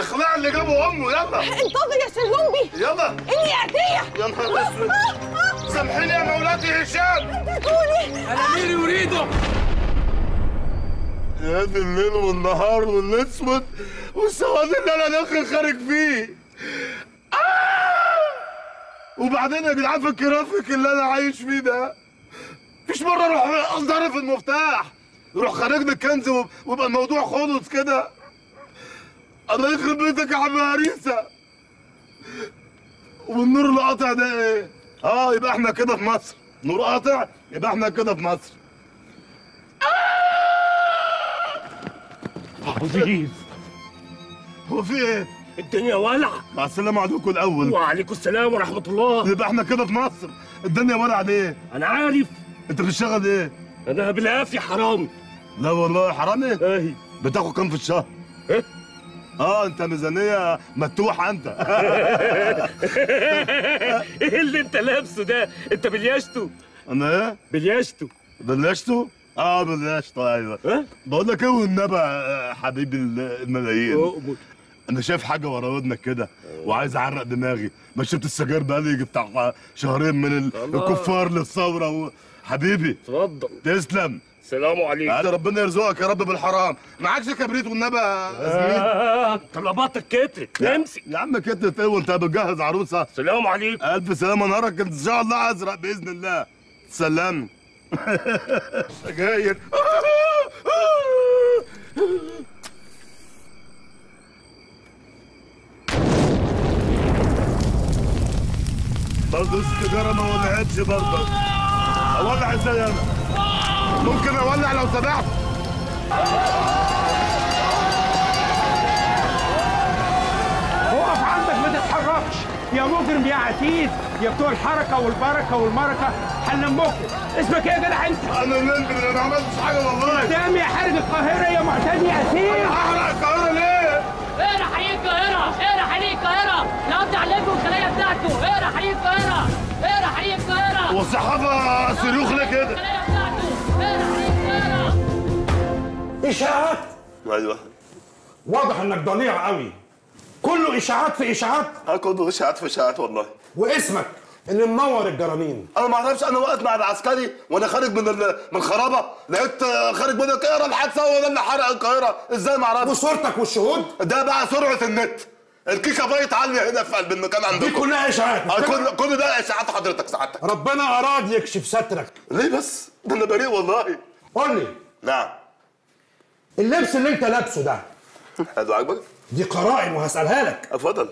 اخلع اللي جابه امه يلا انتظر يا سلومبي يلا اني اتيه يا نهار اسود سامحيني يا مولاتي هشام تقولي انا مين يريده يا دي الليل والنهار والاسود والسواد اللي انا داخل خارج فيه آه! وبعدين يا جدعان في الكرافيك اللي انا عايش فيه ده مفيش مره اروح ظرف المفتاح يروح خارج لي الكنز وب- ويبقى الموضوع خلص كده الله يخرب بيتك يا عم هريسه والنور اللي قاطع ده ايه؟ اه يبقى احنا كده في مصر نور قاطع يبقى احنا كده في مصر عزيز هو في ايه؟ الدنيا ولع مع السلامة عليكم الأول وعليكم السلام ورحمة الله يبقى احنا كده في مصر الدنيا ورا عن ايه؟ أنا عارف أنت بتشتغل ايه؟ أنا بالعافية حرامي لا والله حرامي أهي بتاخد كام في الشهر؟ إيه؟ اه انت ميزانية مفتوحة انت إيه اللي أنت لابسه ده؟ أنت بلياشته انا ايه؟ بلياشته بلشته؟ اه بلشته ايوه ها؟ بقول لك ايه والنبي يا حبيبي الملايين أؤمر انا شايف حاجة ورا ودنك كده وعايز اعرق دماغي ما شربت السجاير بقالي يجي بتاع شهرين من ال- الله. الكفار للثورة و... حبيبي اتفضل تسلم السلام عليكم هذا ربنا يرزقك يا رب بالحرام معكش كبريت والنبي يا زميلي آه طلباتك كترت امسك يا عم كده ايه وانت بتجهز عروسه السلام عليكم الف سلامه نهارك ان شاء الله ازرق باذن الله سلام سجاير برضه السيجاره ما ولعتش برضه اولع ازاي انا ممكن اولع لو سمحت اقف عندك ما تتحركش يا مجرم يا عتيد يا بتوع الحركه والبركه والمركه هنلمكم اسمك ايه يا جدع انت؟ انا نمت انا ما عملتش حاجه والله قدامي يا حارج القاهره يا معتدي اسير هحرق القاهره ليه؟ اقرا حقيقة القاهرة اقرا حقيقة القاهرة نقطع عليكم الخلايا بتاعته اقرا حقيقة القاهرة اقرا حقيقة القاهرة والصحافه صاروخ ليه كده؟ الخلايا بتاعته اقرا حقيقة القاهرة اشاعات ايوه واضح انك ضليع قوي كله اشاعات في اشاعات هاكل اشاعات في اشاعات والله واسمك اللي منور الجرانين انا ما اعرفش انا وقت مع العسكري وانا خارج من ال- من الخرابه لقيت آه، خارج من القاهره الحادثه هو ده اللي حرق القاهره ازاي ما اعرفش وصورتك والشهود ده بقى سرعه النت الكيكه بايت عاليه هنا في قلب المكان دي عندكم كلها اشاعات آه، كل كل ده اشاعات حضرتك سعادتك ربنا اراد يكشف سترك ليه بس ده انا بريء والله قول لي نعم اللبس اللي انت لابسه ده هذا عاجبك دي قرائن وهسالها لك اتفضل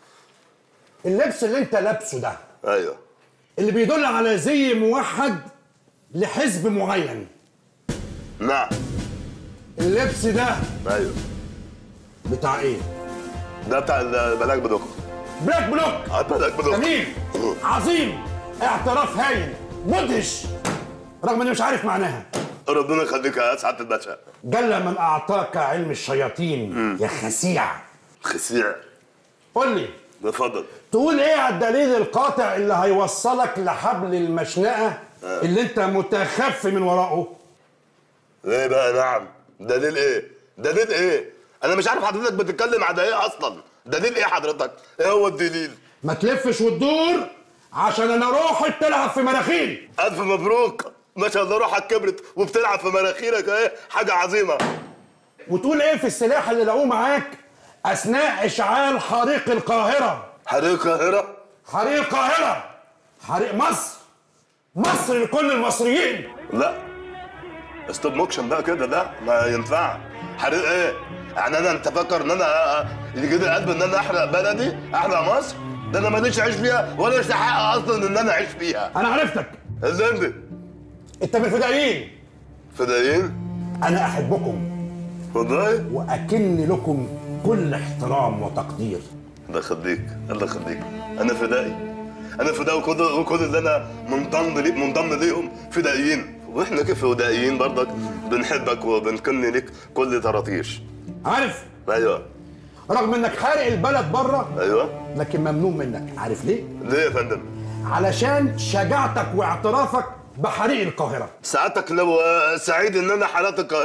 اللبس اللي انت لابسه ده ايوه اللي بيدل على زي موحد لحزب معين نعم اللبس ده ايوه بتاع ايه ده بتاع البلاك بلوك بلاك بلوك آه، البلاك بلوك جميل عظيم اعتراف هايل مدهش رغم اني مش عارف معناها ربنا يخليك يا سعاده الباشا جل من اعطاك علم الشياطين يا خسيع خسيع قول لي اتفضل تقول ايه على الدليل القاطع اللي هيوصلك لحبل المشنقه اللي انت متخفي من وراءه ايه بقى نعم دليل ايه دليل ايه انا مش عارف حضرتك بتتكلم على ايه اصلا دليل ايه حضرتك ايه هو الدليل ما تلفش وتدور عشان انا روحي بتلعب في مناخيري الف مبروك ما شاء الله روحك كبرت وبتلعب في مناخيرك ايه حاجه عظيمه وتقول ايه في السلاح اللي لقوه معاك اثناء اشعال حريق القاهره حريق القاهره حريق القاهره حريق مصر مصر لكل المصريين لا ستوب موكشن بقى كده لا ما ينفع حريق ايه يعني انا انت فاكر ان انا يجي لي قلب ان انا احرق بلدي احرق مصر ده انا ماليش عيش فيها ولا ليش حق اصلا ان انا اعيش فيها انا عرفتك اللي انت من الفدائيين فدائيين انا احبكم والله واكن لكم كل احترام وتقدير الله يخليك الله يخليك انا فدائي انا فدائي وكل وكل اللي انا منضم لي منضم ليهم فدائيين واحنا كيف فدائيين برضك بنحبك وبنكن لك كل طراطيش عارف ايوه رغم انك حارق البلد بره ايوه لكن ممنوع منك عارف ليه ليه يا فندم علشان شجاعتك واعترافك بحريق القاهره سعادتك لو سعيد ان انا حالات القاهره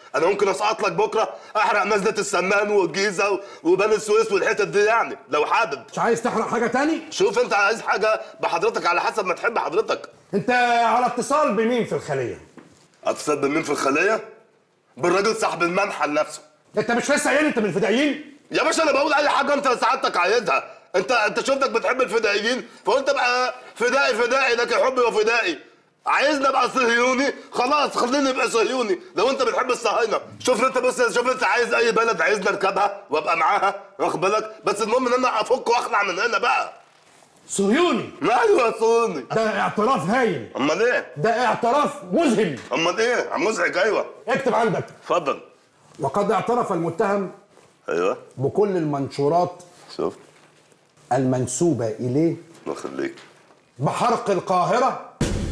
انا ممكن اسقط لك بكره احرق نزله السمان والجيزه و- وبني السويس والحتت دي يعني لو حابب مش عايز تحرق حاجه تاني شوف انت عايز حاجه بحضرتك على حسب ما تحب حضرتك انت على اتصال بمين في الخليه اتصل بمين في الخليه بالراجل صاحب المنحل نفسه انت مش لسه قايل انت من الفدائيين يا باشا انا بقول اي حاجه انت سعادتك عايزها انت انت شفتك بتحب الفدائيين فقلت بقى فدائي فدائي لك حبي وفدائي عايزني ابقى صهيوني خلاص خليني ابقى صهيوني لو انت بتحب الصهاينه شوف انت بس شوف انت عايز اي بلد عايزني اركبها وابقى معاها واخد بالك بس المهم ان انا افك واخلع من هنا بقى صهيوني ايوه صهيوني ده اعتراف هايل امال ايه ده اعتراف مذهل امال ايه عم مزعج ايوه اكتب عندك اتفضل وقد اعترف المتهم ايوه بكل المنشورات شوف المنسوبة إليه الله يخليك بحرق القاهرة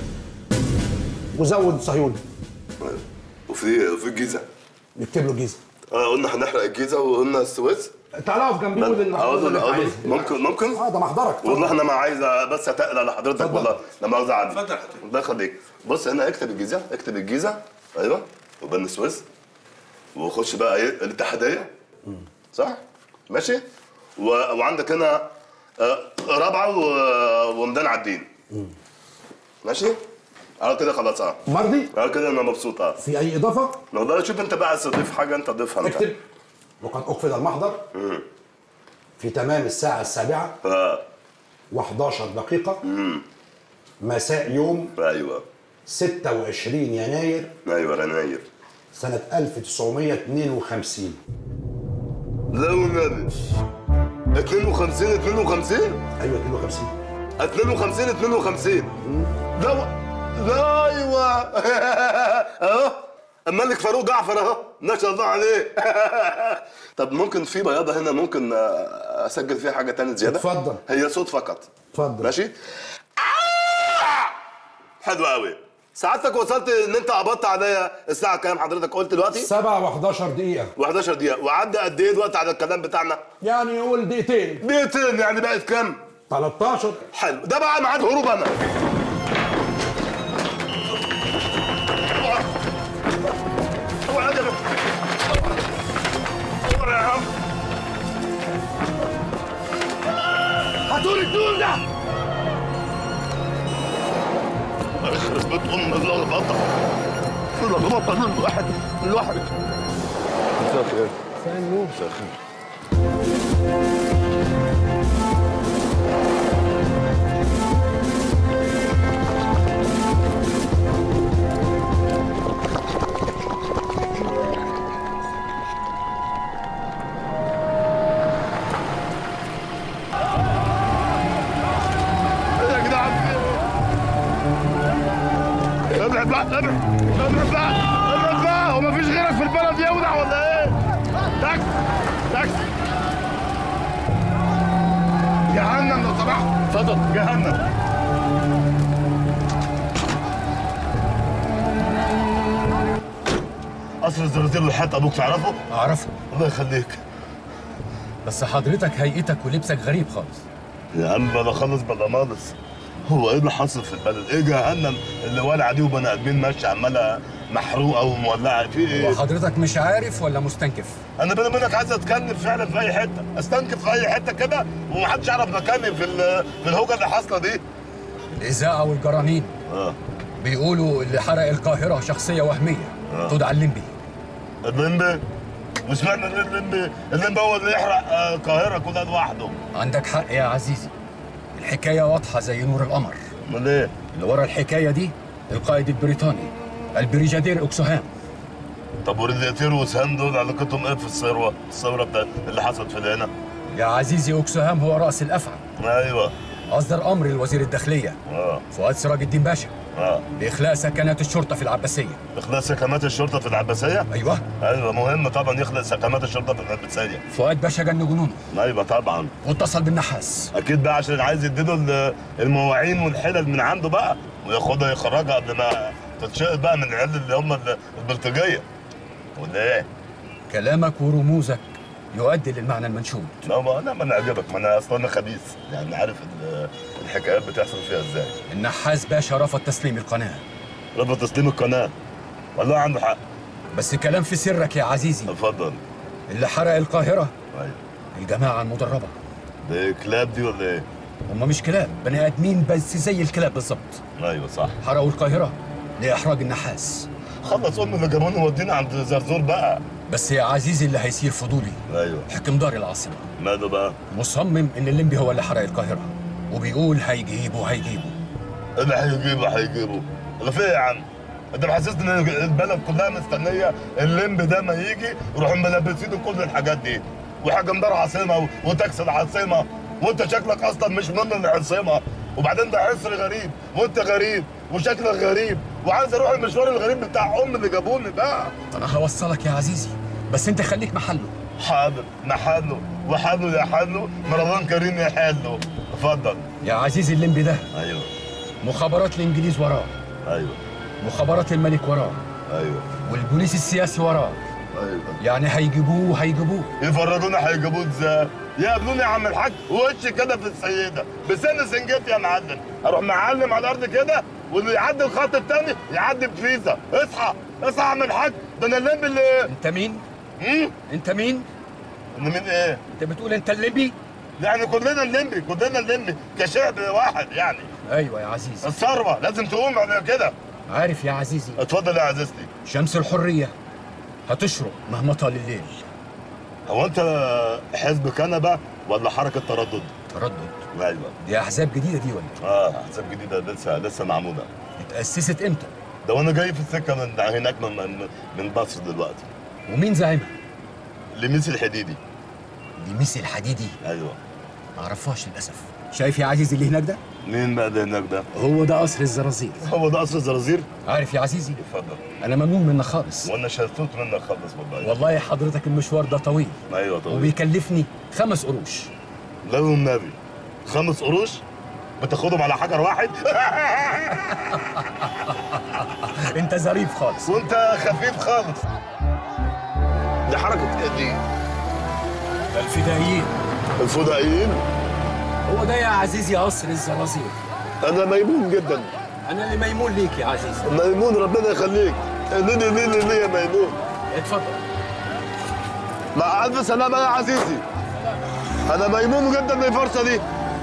وزود صهيوني أيوة. وفي وفي الجيزه نكتب له جيزة اه قلنا هنحرق الجيزه وقلنا السويس تعالى اقف جنبي قول اللي عاوز اللي عاوز عايزه. ممكن ممكن اه ده محضرك والله انا ما عايز بس اتقل على حضرتك اتفضل. والله لا مؤاخذه عادي اتفضل حضرتك. الله يخليك بص هنا اكتب الجيزه اكتب الجيزه ايوه وبني السويس وخش بقى ايه الاتحاديه صح ماشي و... وعندك هنا آه، رابعه و... وميدان عابدين ماشي اه كده خلاص اه مرضي اه كده انا مبسوط اه في أي إضافة لو ده شوف انت بقى عايز تضيف حاجه انت ضيفها انت اكتب وقد أقفل المحضر في تمام الساعة السابعة اه و11 دقيقة مساء يوم ايوه 26 يناير ايوه يناير سنة 1952 لا والنبي 52 52 أيوة 52 52 52 لا و... لا ايوه اهو الملك فاروق جعفر اهو ما شاء الله عليه طب ممكن في بياضه هنا ممكن آه، اسجل فيها حاجه تانية زياده اتفضل. هي صوت فقط اتفضل. ماشي آه! حلو قوي سعادتك وصلت ان انت قبضت عليا الساعه كام حضرتك قلت دلوقتي 7 و11 دقيقة و11 دقيقه وعدى قد ايه الوقت على الكلام بتاعنا يعني نقول دقيقتين دقيقتين يعني بقت كام 13 حلو ده بقى ميعاد هروب انا اوعى يا بابا. اوعى يا عم هاتوا الدول ده يخرب بيت ام اللخبطه اللخبطه من الواحد من الواحد مساء الخير مساء الخير إيه يا جدعان ابعد بقى ابعد ابعد بقى ابعد بقى هو مفيش غيرك في البلد يودع ولا ايه؟ تاكس تاكس جهنم لو سمحت اتفضل جهنم قصر الزرازير والحيط ابوك تعرفه؟ اعرفه الله يخليك بس حضرتك هيئتك ولبسك غريب خالص يا عم بلا خلص بلا مالص هو ايه اللي حصل في البلد؟ ايه جهنم اللي والعه دي وبني ادمين ماشيه عماله محروقه ومولعه في ايه؟ وحضرتك مش عارف ولا مستنكف انا بيني وبينك عايز اتكلم فعلا في اي حته استنكف في اي حته كده ومحدش يعرف مكاني في ال- في الهوجه اللي حاصله دي الاذاعه والجرانين اه بيقولوا اللي حرق القاهره شخصيه وهميه تدعى الليمبي الليمبي مش معنى إن الليمبي الليمبي هو اللي يحرق آه، القاهره كلها لوحده عندك حق يا عزيزي الحكايه واضحه زي نور القمر امال ايه؟ اللي ورا الحكايه دي القائد البريطاني البريجادير اوكسوهام طب وريديتير وسهام دول علاقتهم ايه في الثوره؟ الثوره بتاع اللي حصلت في هنا؟ يا عزيزي اوكسوهام هو راس الافعى ايوه اصدر امر لوزير الداخليه اه فؤاد سراج الدين باشا اه باخلاء سكنات الشرطه في العباسيه اخلاء سكنات الشرطه في العباسيه؟ ايوه ايوه مهم طبعا يخلق سكنات الشرطه في العباسيه فؤاد باشا جن جنونه ايوه طبعا واتصل بالنحاس اكيد بقى عشان عايز يديله ال- المواعين والحلل من عنده بقى وياخدها يخرجها قبل ما تتشقط بقى من العيال اللي هم ال- البلطجيه ولا ايه؟ كلامك ورموزك يؤدي للمعنى المنشود لا ما انا ما انا عجبك ما انا اصلا انا خبيث يعني عارف ال- الحكايات بتحصل فيها ازاي النحاس باشا رفض تسليم القناه رفض تسليم القناه والله عنده حق بس كلام في سرك يا عزيزي اتفضل اللي حرق القاهرة ايوه الجماعة المدربة ده كلاب دي ولا ايه؟ هم مش كلاب بني آدمين بس زي الكلاب بالظبط ايوه صح حرقوا القاهرة لإحراج النحاس خلص ام اللي جابوني ودينا عند زرزور بقى بس يا عزيزي اللي هيصير فضولي ايوه حكم دار العاصمة ماله بقى؟ مصمم إن الليمبي هو اللي حرق القاهرة وبيقول هيجيبه هيجيبه إيه اللي هيجيبه هيجيبه اللي فيه يا عم انت محسسني ان البلد كلها مستنيه الليمب ده ما يجي يروحوا ملبسينه كل الحاجات دي وحكم دار عاصمه و- وتاكس العاصمه وانت شكلك اصلا مش من العاصمه وبعدين ده عصر غريب وانت غريب وشكلك غريب وعايز اروح المشوار الغريب بتاع ام اللي جابوني بقى أنا هوصلك يا عزيزي بس أنت خليك محله حاضر محله وحله يا حله رمضان كريم يا حله اتفضل يا عزيزي الليمبي ده ايوه مخابرات الإنجليز وراه ايوه مخابرات الملك وراه ايوه والبوليس السياسي وراه ايوه يعني هيجيبوه هيجيبوه يفرجونا هيجيبوه ازاي؟ يقابلوني يا عم الحاج وش كده في السيده بسن سنجتي يا معلم اروح معلم على الارض كده واللي يعدي الخط التاني يعدي بفيزا اصحى اصحى يا عم الحاج ده انا الليمبي اللي أنت مين؟ امم أنت مين؟ من ايه؟ أنت بتقول أنت الليمبي؟ يعني كلنا الليمبي كلنا الليمبي كشعب واحد يعني أيوة يا عزيزي الثروه لازم تقوم على كده عارف يا عزيزي اتفضل يا عزيزتي شمس الحرية هتشرق مهما طال الليل هو انت حزب كنبه ولا حركه تردد؟ تردد ايوه دي أحزاب جديدة دي ولا اه احزاب جديده لسه لسه معموله اتأسست إمتى؟ ده وانا جاي في السكه من هناك من من, من مصر دلوقتي ومين زعيمها؟ لميس الحديدي دي ميسي الحديدي ايوه معرفهاش للأسف شايف يا عزيزي اللي هناك ده؟ مين بقى ده هناك ده؟ هو ده قصر الزرازير هو ده قصر الزرازير؟ عارف يا عزيزي اتفضل أنا ممنون منك خالص وانا شلتوت منك خالص والله والله حضرتك المشوار ده طويل ايوه طبعا وبيكلفني خمس قروش لا والنبي خمس قروش بتاخدهم على حجر واحد انت ظريف خالص وانت خفيف خالص دي حركه ايه دي؟ ده الفدائيين الفدائيين هو ده يا عزيزي قصر الزرازير انا ميمون جدا انا اللي ميمون ليك يا عزيزي ميمون ربنا يخليك ليه ليه ليه ليه يا ميمون اتفضل مع الف سلامه يا عزيزي انا ميمون جدا بالفرصه دي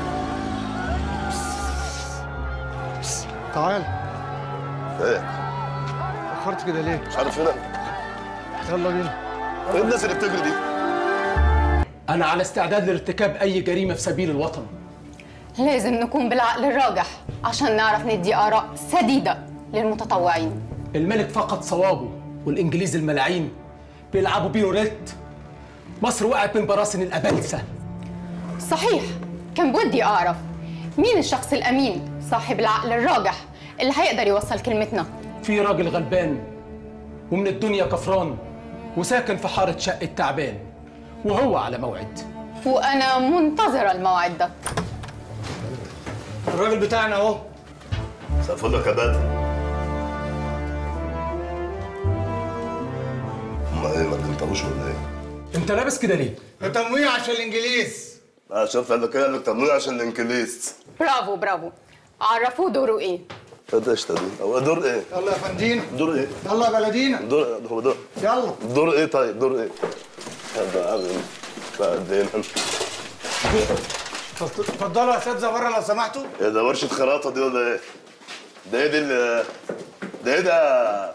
تعال ايه اخرت كده ليه؟ مش عارف هنا يلا بينا ايه الناس اللي بتجري دي أنا على استعداد لارتكاب أي جريمة في سبيل الوطن لازم نكون بالعقل الراجح عشان نعرف ندي آراء سديدة للمتطوعين الملك فقد صوابه والإنجليز الملاعين بيلعبوا بيه روليت مصر وقعت من براسن الأبلسة صحيح كان بودي أعرف مين الشخص الأمين صاحب العقل الراجح اللي هيقدر يوصل كلمتنا في راجل غلبان ومن الدنيا كفران وساكن في حارة شقة تعبان وهو على موعد وأنا منتظرة الموعد ده الراجل بتاعنا اهو سقفل لك يا بدر ما ايه ما تنطروش ولا ايه؟ أنت لابس كده ليه؟ ده تمويه عشان الانجليز اه شفت قال لك ايه قال لك تمويل عشان الانجليز برافو برافو عرفوه دوره إيه ايه ده اشتغل هو دور ايه؟ يلا يا فندينا دور ايه؟ يلا يا بلدينا دور هو دور يلا دور ايه طيب دور ايه؟ هذا عظيم بعدين اتفضلوا يا اساتذه بره لو سمحتوا ايه ده ورشة خراطة دي ولا ايه؟ ده ايه دي ال- ده ايه ده؟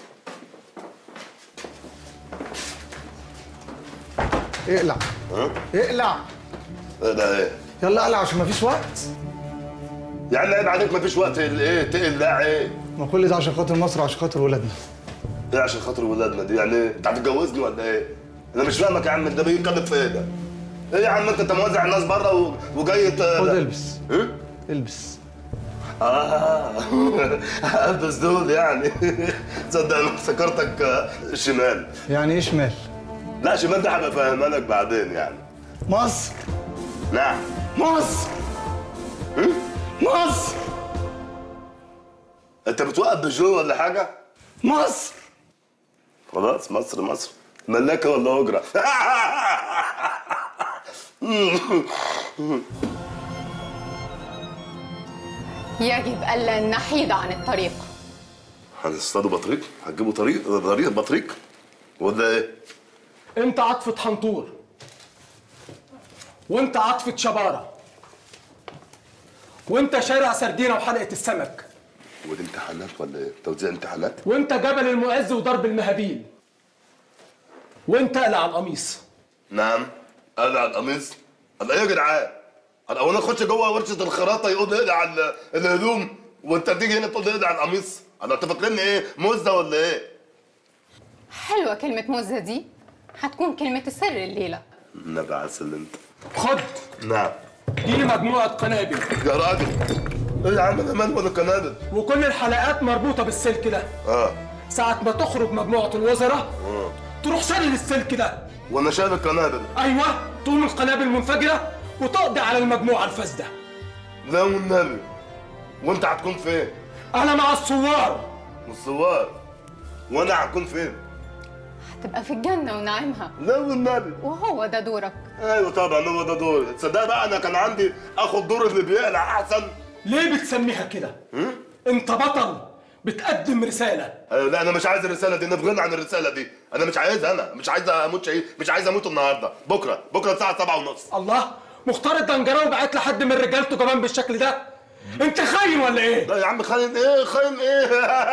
اقلع ها؟ اقلع ايه ده ايه؟ يلا اقلع عشان مفيش وقت يعني عيب عليك مفيش وقت ايه تقلع ايه؟ ما كل ده عشان خاطر مصر وعشان خاطر ولادنا ايه عشان خاطر ولادنا دي يعني ايه؟ انت هتتجوزني ولا ايه؟ انا مش فاهمك يا عم انت بيتكلم في ايه ده؟ ايه يا عم انت انت موزع الناس بره و... وجاي ت... خد البس ايه؟ البس اه البس دول يعني تصدق انا افتكرتك آه، شمال يعني ايه شمال لا شمال ده هبقى فاهمها لك بعدين يعني مصر نعم مصر مصر انت بتوقف بجو ولا حاجه؟ مصر خلاص مصر مصر ملاكه ولا اجره؟ يجب ألا نحيد عن الطريق هنصطادوا بطريق؟ هتجيبوا طريق طريق بطريق؟ وده ايه؟ انت عطفة حنطور وانت عطفة شبارة وانت شارع سردينة وحلقة السمك ودي امتحانات ولا ايه؟ توزيع امتحانات؟ وانت جبل المعز وضرب المهابيل وانت قلع القميص نعم قلع القميص انا ايه يا جدعان؟ انا اول اخش جوه ورشه الخراطه يقول لي اقلع ال- الهدوم وانت تيجي هنا تقول لي اقلع القميص انا انت فاكرني ايه؟ مزه ولا ايه؟ حلوة كلمة مزة دي هتكون كلمة السر الليلة النبي عسل انت خد نعم دي مجموعة قنابل يا راجل ايه يا عم انا مال ولا كنادل؟ وكل الحلقات مربوطة بالسلك ده اه ساعة ما تخرج مجموعة الوزراء تروح شاري السلك ده وانا شايل الكنادل ايوه تقوم القنابل منفجرة وتقضي على المجموعة الفاسدة لا والنبي وانت هتكون فين؟ انا مع الثوار والثوار وانا هكون فين؟ هتبقى في الجنة ونعيمها لا والنبي وهو ده دورك ايوه طبعا هو ده دوري تصدق بقى انا كان عندي اخد دور اللي بيقلع احسن ليه بتسميها كده انت بطل بتقدم رسالة أيوة لا انا مش عايز الرساله دي نبغينا عن الرساله دي انا مش عايزها انا مش عايز اموت شيء مش عايز اموت النهارده بكره بكره الساعه 7 ونص الله مختار الدنجراوي بعت لحد من رجالته كمان بالشكل ده انت خاين ولا ايه لا يا عم خاين ايه خاين ايه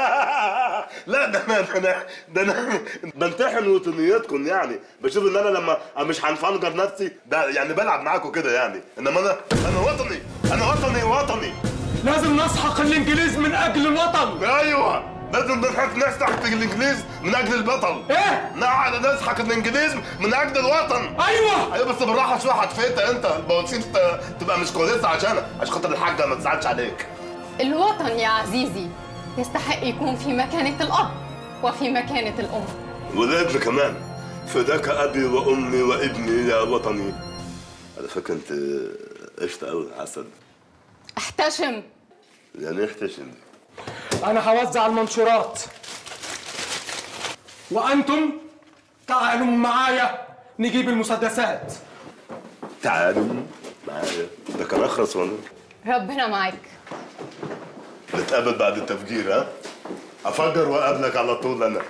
لا ده انا ده انا ده انا بمتحن وطنيتكم يعني بشوف ان انا لما مش هنفنجر نفسي ده يعني بلعب معاكم كده يعني انما انا انا وطني انا وطني وطني لازم نسحق الانجليز من اجل الوطن ايوه لازم نضحك ناس تحت الانجليز من اجل البطل ايه نقعد نضحك الانجليز من اجل الوطن ايوه ايوه بس بالراحه شويه هتفيت انت البواسير ت- تبقى مش كويسه عشانك عشان خاطر الحاجه ما تزعلش عليك الوطن يا عزيزي يستحق يكون في مكانة الأب وفي مكانة الأم والابن كمان فداك ابي وامي وابني يا وطني على فكره انت قشطه قوي عسل احتشم يعني ايه احتشم انا هوزع المنشورات وانتم تعالوا معايا نجيب المسدسات تعالوا معايا ده كان اخرس ولا ربنا معاك نتقابل بعد التفجير ها افجر واقابلك على طول انا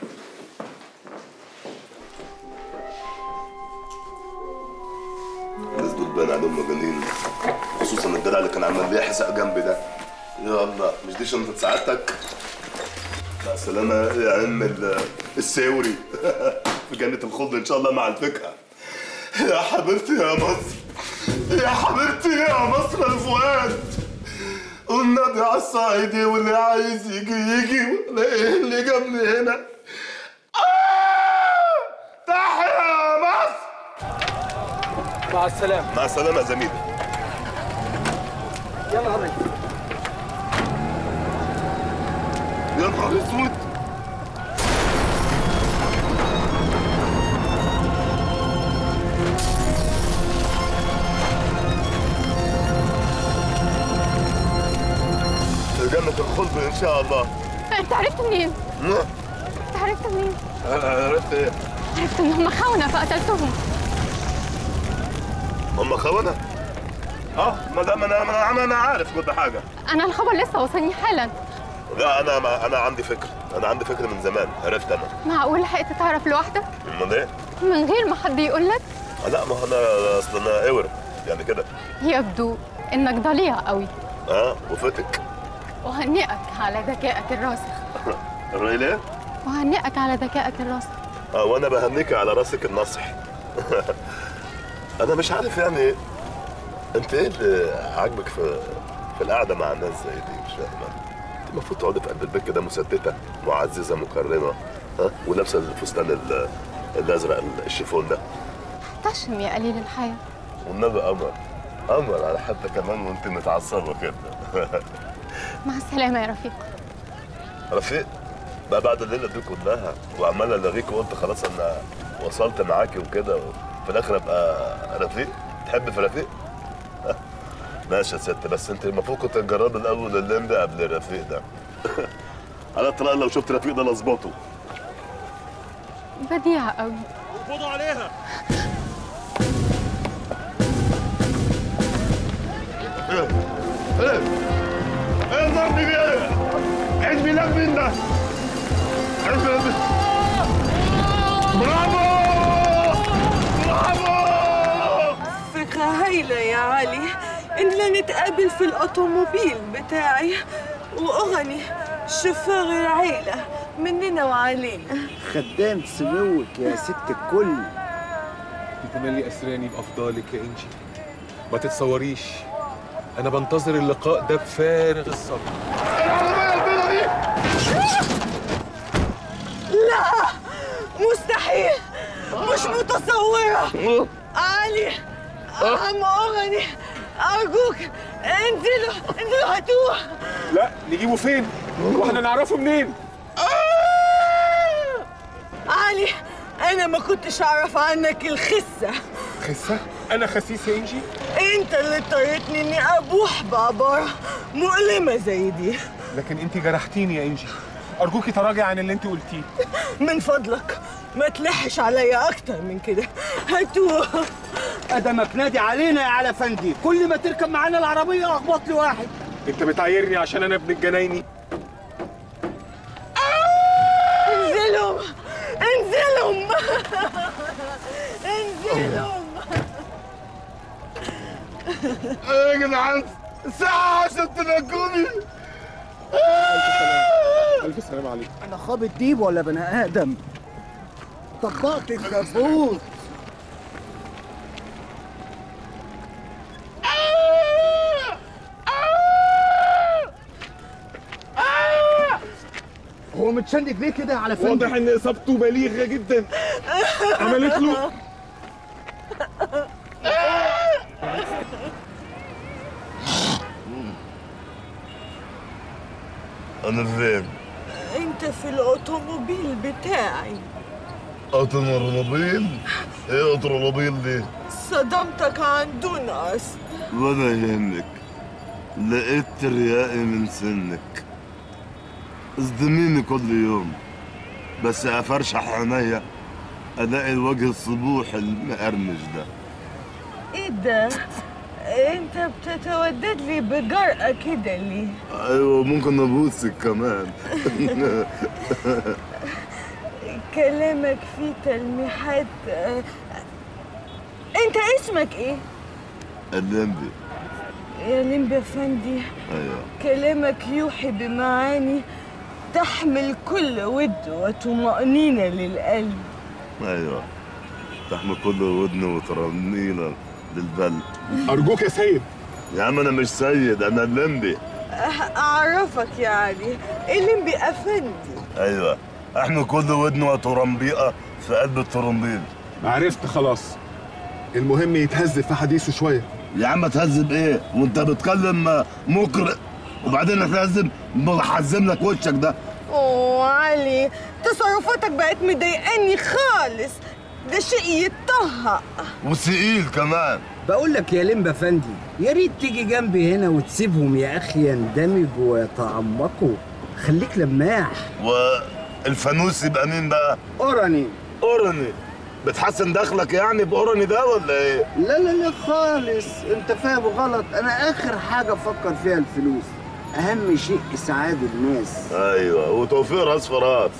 الناس دول باين عليهم مجانين خصوصا الجدع اللي كان عمال بيحزق جنبي ده يا الله مش دي شنطة سعادتك مع السلامة يا عم ال- الساوري في جنة الخلد إن شاء الله مع الفكرة يا حبيبتي يا مصر يا حبيبتي يا مصر الفؤاد والنبي على الصعيدي واللي عايز يجي يجي ولا ايه اللي جابني هنا آه! تحيا يا مصر مع السلامه مع السلامة يا زميلي يلا يا ريس يا نهار اسود في جنة الخلد إن شاء الله انت عرفت منين؟ نعم. انت عرفت منين؟ أنا عرفت إيه؟ عرفت ان هم خونة فقتلتهم هم خونة؟ اه ما دام انا انا انا أنا عارف كل حاجه انا الخبر لسه وصلني حالا لا انا ما انا عندي فكره انا عندي فكره من زمان عرفت انا معقول لحقت تعرف لوحدك امال ايه؟ من غير ما حد يقول لك آه، لا ما هو انا اصل انا اور يعني كده يبدو انك ضليع قوي اه وفتك وهنئك على ذكائك الراسخ الراجل ايه؟ وهنئك على ذكائك الراسخ اه وانا بهنيك على راسك النصح انا مش عارف يعني انت ايه اللي عاجبك في في القعده مع الناس زي دي مش فاهم أنا. انت المفروض تقعدي في قلب البيت كده مسدده معززه مكرمه ها ولابسه الفستان ال- الازرق الشيفون ده احتشم يا قليل الحياة والنبي قمر قمر على حتى كمان وانت متعصبه كده مع السلامة يا رفيق رفيق بقى بعد الليله دي كلها وعمال الغيك وقلت خلاص انا وصلت معاكي وكده وفي الاخر ابقى رفيق تحب في رفيق ماشي يا ست بس انت المفروض كنت تجربي الاول اللمبي قبل الرفيق ده على الطلاق لو شفت رفيق ده لظبطه بديعة قوي ايه ايه ايه الضرب دي ايه عيد ميلاد مين ده عيد ميلاد مين برافو برافو فكرة هايلة يا علي إننا نتقابل في الأوتوموبيل بتاعي وأغني شوفير العيلة مننا وعلينا خدام سموك يا ست الكل تتملي أسراني بأفضالك يا إنجي ما تتصوريش أنا بنتظر اللقاء ده بفارغ الصبر العربية البيضة دي لا مستحيل مش متصورة علي عم أغني أرجوك انزلوا انزلوا هاتوه لا نجيبه فين؟ واحنا نعرفه منين؟ علي أنا ما كنتش أعرف عنك الخسة خسة؟ أنا خسيس يا إنجي؟ أنت اللي اضطريتني إني أبوح بعبارة مؤلمة زي دي لكن أنت جرحتيني يا إنجي أرجوكي تراجعي عن اللي أنت قلتيه من فضلك ما تلحش عليا أكتر من كده هاتوه قدمك نادي علينا يا على فندي كل ما تركب معانا العربية اخبط لي واحد أنت بتعايرني عشان أنا ابن الجنايني انزلهم انزلهم انزلهم ايه يا جدعان ساعة عشان تنجوني ألف سلام عليكم انا خابط ديب ولا بني ادم طبقت الكابوس هو متشنج ليه كده على فندي واضح إن إصابته بليغة جدا عملت له انا فين؟ انت في الاوتوموبيل بتاعي اوتوموبيل؟ ايه اوتوموبيل دي؟ صدمتك عن دون قصد ولا يهمك لقيت ترياقي من سنك اصدميني كل يوم بس افرشح عينيا الاقي الوجه الصبوح المقرمش ده ايه ده انت بتتودد لي بجرأة كده ليه ايوه ممكن ابوسك كمان كلامك فيه تلميحات آه، انت اسمك ايه اللمبي يا لمبي افندي ايوه كلامك يوحي بمعاني تحمل كل ود وطمأنينة للقلب ايوه تحمل كل ودن وترنينا للبل أرجوك يا سيد يا عم انا مش سيد انا اللمبي أه- أعرفك يا علي اللمبي أفندي ايوه احنا كل ودن وترنبيقه في قلب الترنبيل عرفت خلاص المهم يتهز في حديثه شوية يا عم تهذب ايه وانت بتكلم مقرئ وبعدين هتهذب بحزم لك وشك ده أوه علي تصرفاتك بقت مضايقاني خالص ده شيء يتطهق وثقيل كمان بقول لك يا لمبا فندي يا ريت تيجي جنبي هنا وتسيبهم يا اخي يندمجوا ويتعمقوا خليك لماح والفانوس يبقى مين بقى اوراني اورني بتحسن دخلك يعني باورني ده ولا ايه لا لا لا خالص انت فاهم غلط انا اخر حاجه افكر فيها الفلوس اهم شيء اسعاد الناس ايوه وتوفيق راس في راس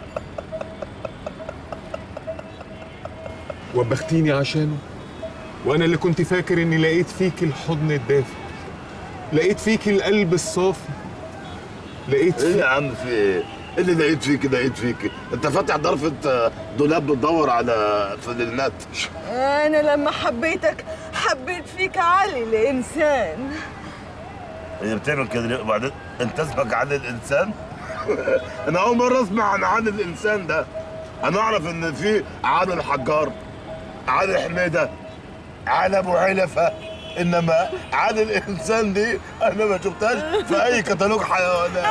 وبختيني عشانه وانا اللي كنت فاكر اني لقيت فيك الحضن الدافئ لقيت فيك القلب الصافي لقيت ايه فيك يا عم في ايه إيه اللي لقيت فيك لقيت فيك انت فاتح ضرفة دولاب بتدور على في النت أنا لما حبيتك حبيت فيك علي الإنسان هي بتعمل كده ليه؟ وبعدين انت اسمك عن الانسان انا اول مره اسمع عن عن الانسان ده انا اعرف ان في عادل الحجار عادل حميده عادل ابو علفه انما عادل الانسان دي انا ما شفتهاش في اي كتالوج حيوانات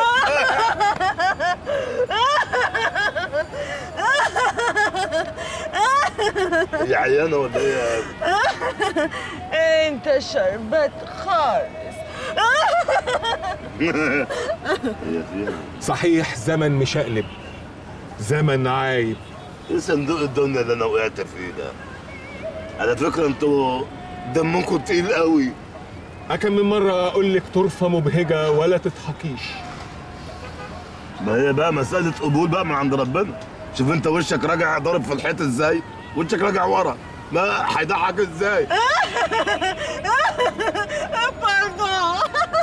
يا عيانه ولا ايه يا أبي؟ أنت شربت خالص هي فيها صحيح زمن مشقلب زمن عايب ايه صندوق الدنيا اللي انا وقعت فيه ده على فكره انتوا دمكم تقيل قوي أكم من مرة أقول لك طرفة مبهجة ولا تضحكيش ما هي بقى مساله قبول بقى من عند ربنا شوف انت وشك راجع ضارب في الحيط ازاي وشك راجع ورا ما هيضحك ازاي باردون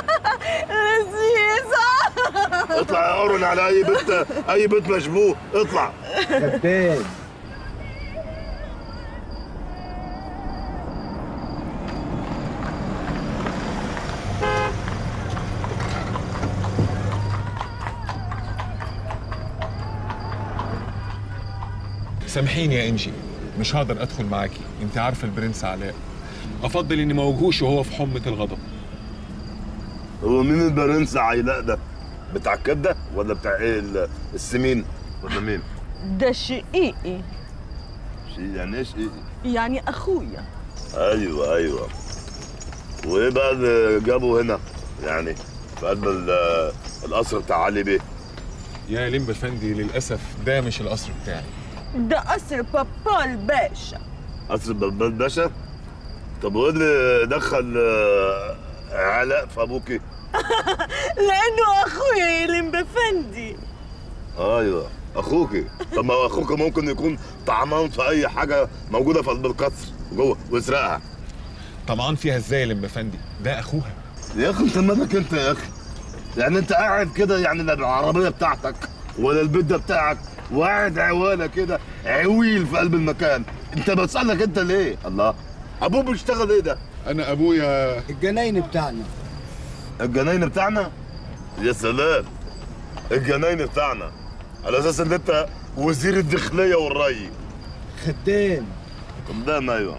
لذيذة اطلع يا قرن على اي بنت اي بنت مشبوه اطلع كداب سامحيني يا انجي مش هقدر ادخل معاكي انت عارفه البرنس علاء افضل اني ما اواجهوش وهو في حمه الغضب هو مين البرنس عيلاء ده بتاع الكبده ولا بتاع ايه ال- السمين ولا مين ده شقيقي شيء يعني ايش ايه يعني أخويا ايوه ايوه وايه بقى اللي جابه هنا يعني في قلب ال- القصر بتاع علي بيه يا لمب افندي للاسف ده مش القصر بتاعي ده قصر بابا الباشا قصر بلبل باشا طب وايه اللي دخل آه، علاء في ابوكي لأنه أخويا يا لمبفندي ايوه اخوكي طب ما هو اخوك ممكن يكون طعمان في اي حاجه موجوده في قلب القصر جوه ويسرقها طمعان فيها ازاي يا لمب افندي ده اخوها يا اخي انت مالك انت يا اخي يعني انت قاعد كده يعني لا العربيه بتاعتك ولا البيت ده بتاعك وقاعد عواله كده عويل في قلب المكان انت بسالك انت ليه الله ابوه بيشتغل ايه ده انا ابويا الجناين بتاعنا الجناين بتاعنا يا سلام الجناين بتاعنا على اساس ان انت وزير الداخليه والري خدام قدام ايوه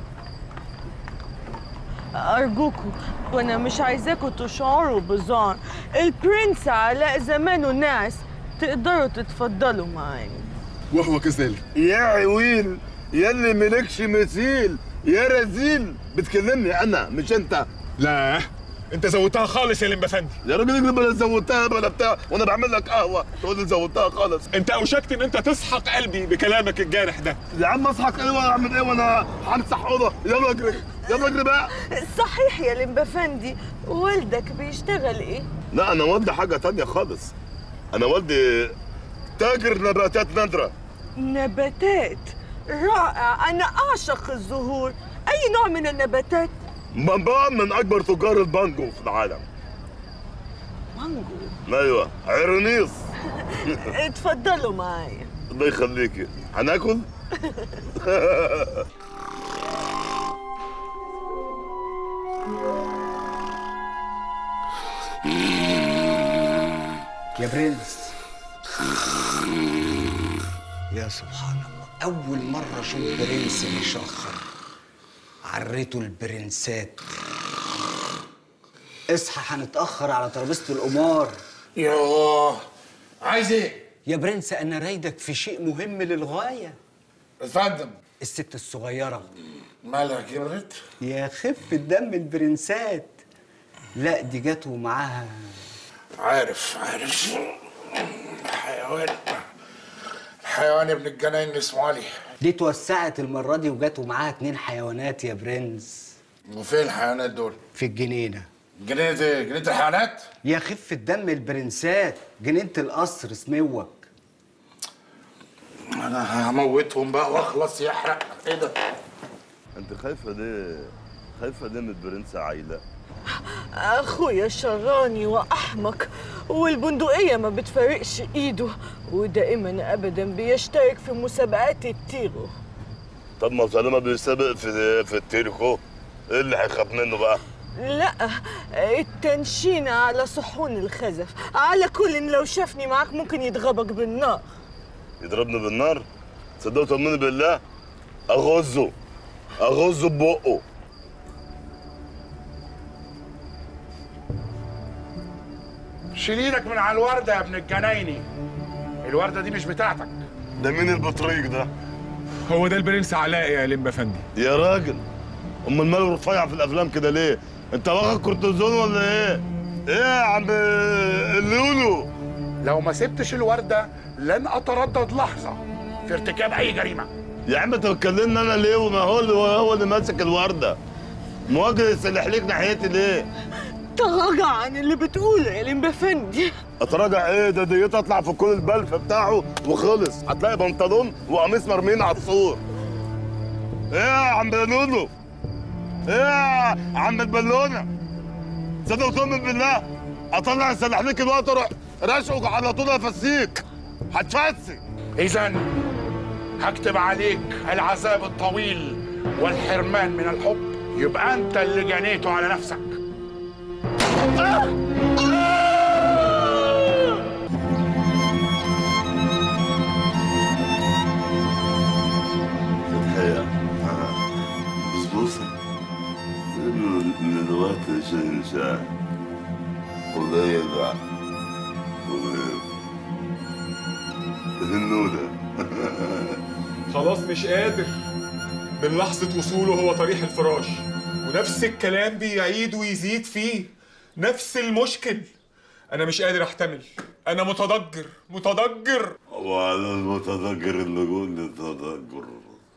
أرجوكوا وأنا مش عايزاكوا تشعروا بزعر البرنس علاء زمانه ناس تقدروا تتفضلوا معايا وهو كذلك يا عويل يا اللي ملكش مثيل يا رزيل بتكلمني انا مش انت لا انت زودتها خالص يا لمب افندي يا راجل اجري بلا زودتها بلا بتاع وانا بعمل لك قهوه تقول لي زودتها خالص انت اوشكت ان انت تسحق قلبي بكلامك الجارح ده يا عم اصحك ايه وانا اعمل ايه وانا همسح اوضه يلا اجري يلا اجري بقى صحيح يا لمبفندي والدك بيشتغل إيه؟ لا انا والدي حاجه تانية خالص انا والدي تاجر نباتات نادره نباتات رائع أنا أعشق الزهور أي نوع من النباتات؟ بقى من اكبر تجار البانجو في العالم مانجو ايوه عرنيس اتفضلوا معايا الله يخليكي هناكل يا برنس يا سبحان الله أول مرة أشوف برنس مشخر عريته البرنسات اصحى هنتأخر على ترابيزة القمار يوه عايز ايه؟ يا برنس أنا رايدك في شيء مهم للغاية اتفضل الست الصغيرة مالها كبرت؟ يا خفة دم البرنسات لا دي جت ومعاها عارف عارف حيوان الحيوان ابن الجناين اللي اسمه علي دي اتوسعت المرة دي وجت ومعاها اتنين حيوانات يا برنس وفين الحيوانات دول؟ في الجنينة جنينة ايه؟ جنينة الحيوانات؟ يا خفة دم البرنسات جنينة القصر سموك انا هموتهم بقى واخلص يحرق ايه ده؟ انت خايفه ليه خايفه ليه من البرنس عايله أخويا شراني وأحمق والبندقية ما بتفارقش إيده ودائما أبدا بيشترك في مسابقات التيرو طب ما طالما بيسابق في في التيركو ايه اللي هيخاف منه بقى لا التنشين على صحون الخزف على كل لو شافني معاك ممكن يضربك بالنار يضربني بالنار تصدقوا طمني بالله اغزه اغزه ببقه شيل ايدك من على الوردة يا ابن الجنايني الوردة دي مش بتاعتك ده مين البطريق ده هو ده البرنس علاء يا لمب افندي يا راجل امال ماله رفيع في الافلام كده ليه انت واخد كورتيزون ولا ايه ايه يا عم اللولو لو ما سبتش الوردة لن أتردد لحظة في ارتكاب أي جريمة يا عم انت بتكلمني انا ليه وما هو اللي هو اللي ماسك الورده مواجه يسلح ليك ناحيتي ليه تراجع عن اللي بتقوله يا لمبفندي اتراجع ايه ده دي تطلع في كل البلف بتاعه وخلص هتلاقي بنطلون وقميص مرمين على السور ايه يا عم بلولو ايه يا عم البلونه صدق وتؤمن بالله اطلع السلاحليك الوقت اروح رشقك على طول افسيك هتفسي اذا هكتب عليك العذاب الطويل والحرمان من الحب يبقى انت اللي جنيته على نفسك الحقيقة بسبوسة من الوقت شنشا قليل النودة خلاص مش قادر من لحظة وصوله هو طريح الفراش ونفس الكلام بيعيد ويزيد فيه نفس المشكل أنا مش قادر أحتمل أنا متضجر متضجر وعلى المتذكر اللجوء للتذكر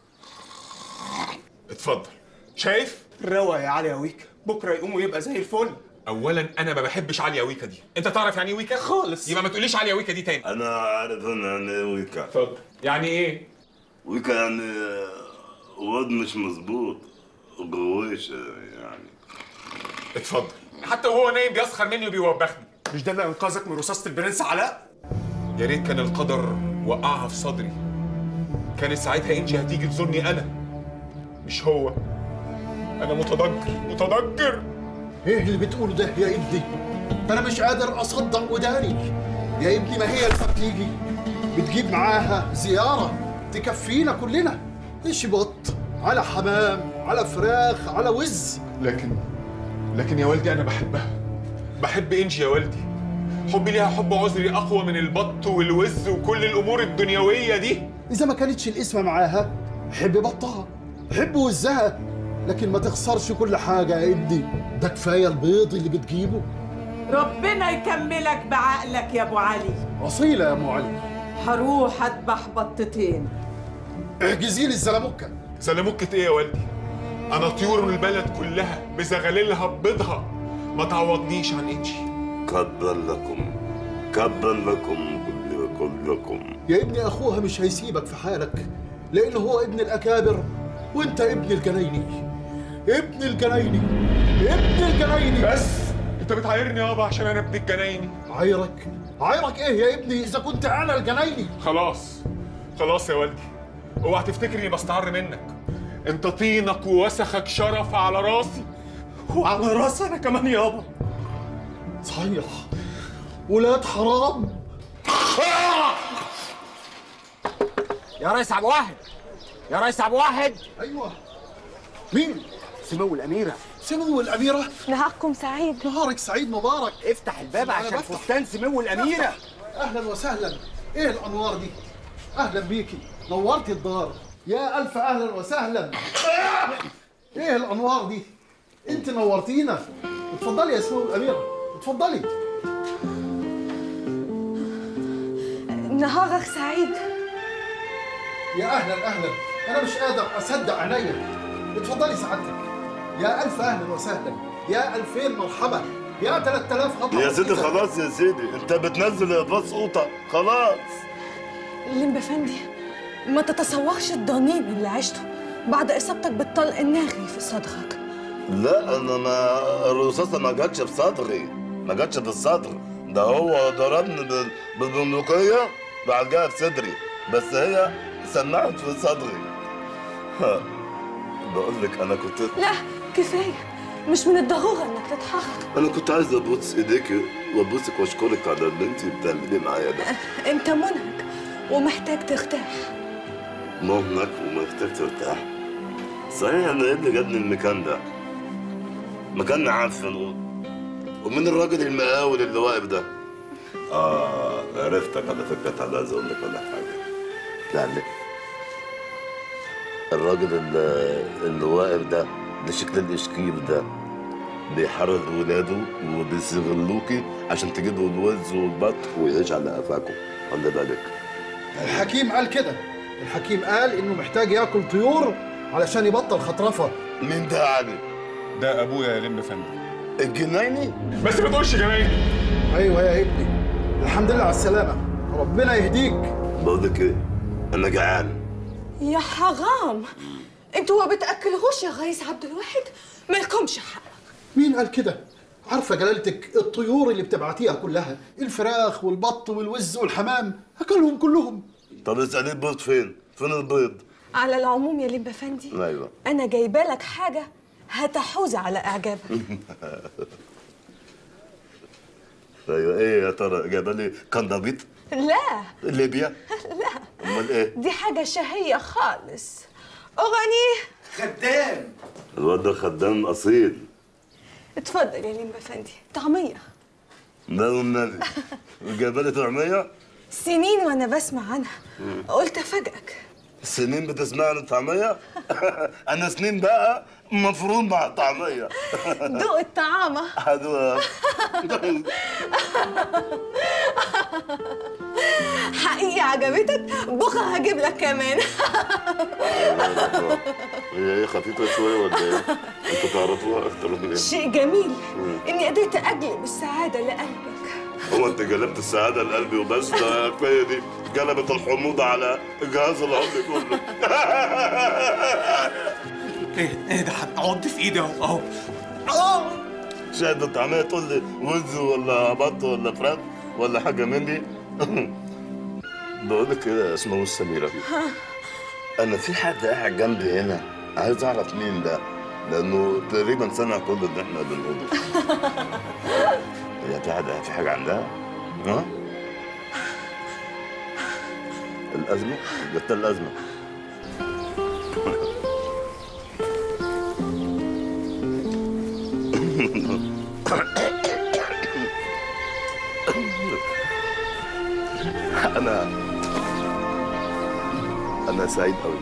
اتفضل شايف؟ روق يا علي يا ويكا بكره يقوم ويبقى زي الفل اولا انا ما بحبش عليا ويكا دي انت تعرف يعني ايه ويكا خالص يبقى ما تقوليش عليا ويكا دي تاني انا عارف انا يعني ايه ويكا اتفضل يعني ايه ويكا يعني واد مش مظبوط غويش يعني اتفضل حتى وهو نايم بيسخر مني وبيوبخني مش ده اللي انقذك من رصاصه البرنس علاء يا ريت كان القدر وقعها في صدري كانت ساعتها انجي هتيجي تزورني انا مش هو انا متضجر متضجر ايه اللي بتقوله ده يا ابني انا مش قادر اصدق وداني يا ابني ما هي لما بتيجي بتجيب معاها زياره تكفينا كلنا ايش بط على حمام على فراخ على وز لكن لكن يا والدي انا بحبها بحب انجي يا والدي حبي ليها حب عذري اقوى من البط والوز وكل الامور الدنيويه دي اذا ما كانتش القسمه معاها حب بطها حب وزها لكن ما تخسرش كل حاجه يا ابني ده كفايه البيض اللي بتجيبه ربنا يكملك بعقلك يا ابو علي اصيله يا ام علي هروح اذبح بطتين احجزي لي الزلموكه زلموكة ايه يا والدي انا طيور البلد كلها بزغللها ببيضها ما تعوضنيش عن انجي كبا لكم كبا لكم كل كلكم يا ابني اخوها مش هيسيبك في حالك لانه هو ابن الاكابر وانت ابن الجنايني ابن الجنايني ابن الجنايني بس انت بتعايرني يابا عشان انا ابن الجنايني عايرك عايرك ايه يا ابني اذا كنت انا الجنايني خلاص خلاص يا والدي اوعى تفتكر اني بستعر منك انت طينك ووسخك شرف على راسي وعلى راسي انا كمان يابا صحيح ولاد حرام يا ريس عبد واحد يا ريس عبد واحد ايوه مين سمو الاميره سمو الاميره نهاركم سعيد نهارك سعيد مبارك افتح الباب أنا عشان بفتح. فستان سمو الاميره اهلا وسهلا ايه الانوار دي اهلا بيكي نورتي الدار يا الف اهلا وسهلا ايه الانوار دي انت نورتينا اتفضلي يا سمو الاميره اتفضلي نهارك سعيد يا اهلا اهلا انا مش قادر اصدق عينيا اتفضلي سعادتك يا الف اهلا وسهلا يا الفين مرحبا يا 3000 خطوه يا سيدي خلاص يا سيدي انت بتنزل يا باص قوطه خلاص الليمب افندي ما تتصورش الضنين اللي عشته بعد اصابتك بالطلق الناغي في صدرك لا انا ما الرصاصه ما جاتش في صدري ما جاتش في الصدر ده هو ضربني بال- بالبندقيه بعد جايه في صدري بس هي سمعت في صدري ها، بقول لك انا كنت لا كفايه مش من الضروره انك تتحرك انا كنت عايز ابوس ايديك وابوسك واشكرك على اللي انت بتعمليه معايا ده انت منهك ومحتاج ترتاح مهنك ومحتاج ترتاح صحيح انا ايه اللي جابني المكان ده مكان معفن و- ومين الراجل المقاول اللي واقف ده اه عرفتك على فكره تعالى عايز اقول لك ولا حاجه يعني الراجل اللي, اللي واقف ده اللي شكل الاشكيب ده بيحرض ولاده وبيستغلوكي عشان تجيبوا الوز والبط ويعيش على قفاكم خلي بالك الحكيم قال كده الحكيم قال انه محتاج ياكل طيور علشان يبطل خطرفه مين ده علي ده ابويا يا لم فندم الجنايني بس ما تقولش جنايني ايوه يا ابني الحمد لله على السلامة ربنا يهديك بقول لك ايه انا جعان يا حرام انتوا ما بتاكلهوش يا ريس عبد الواحد مالكمش حق مين قال كده؟ عارفة جلالتك الطيور اللي بتبعتيها كلها الفراخ والبط والوز والحمام أكلهم كلهم طب اسالي البيض فين فين البيض على العموم يا لمبا فندي ايوه انا جايبه لك حاجه هتحوز على اعجابك ايوه ايه يا ترى جايبه لي كندبيط لا ليبيا لا امال ايه دي حاجه شهيه خالص اغني خدام الواد ده خدام اصيل اتفضل يا لمبا فندي طعميه ده والنبي جايبه لي طعميه سنين وانا بسمع عنها قلت افاجئك سنين بتسمع عن الطعميه انا سنين بقى مفروض مع الطعميه دوق الطعامه هدوء حقيقي عجبتك بكره هجيب لك كمان هي ايه خفيفه شويه ولا ايه؟ انتوا تعرفوها اكتر من ايه؟ شيء جميل اني قدرت اجلب السعاده لقلبك هو انت جلبت السعاده لقلبي وبس ده كفايه دي جلبت الحموضه على الجهاز الهضمي كله ايه ايه ده هتعض في ايدي اهو اهو شاهد الطعميه تقول لي وز ولا بط ولا فراخ ولا حاجه من دي بقول لك ايه يا اسمه سميره انا في حد قاعد جنبي هنا عايز اعرف مين ده لانه تقريبا سمع كل اللي احنا بنقوله هي في حاجه في حاجه عندها ها الازمه جت الازمه انا انا سعيد قوي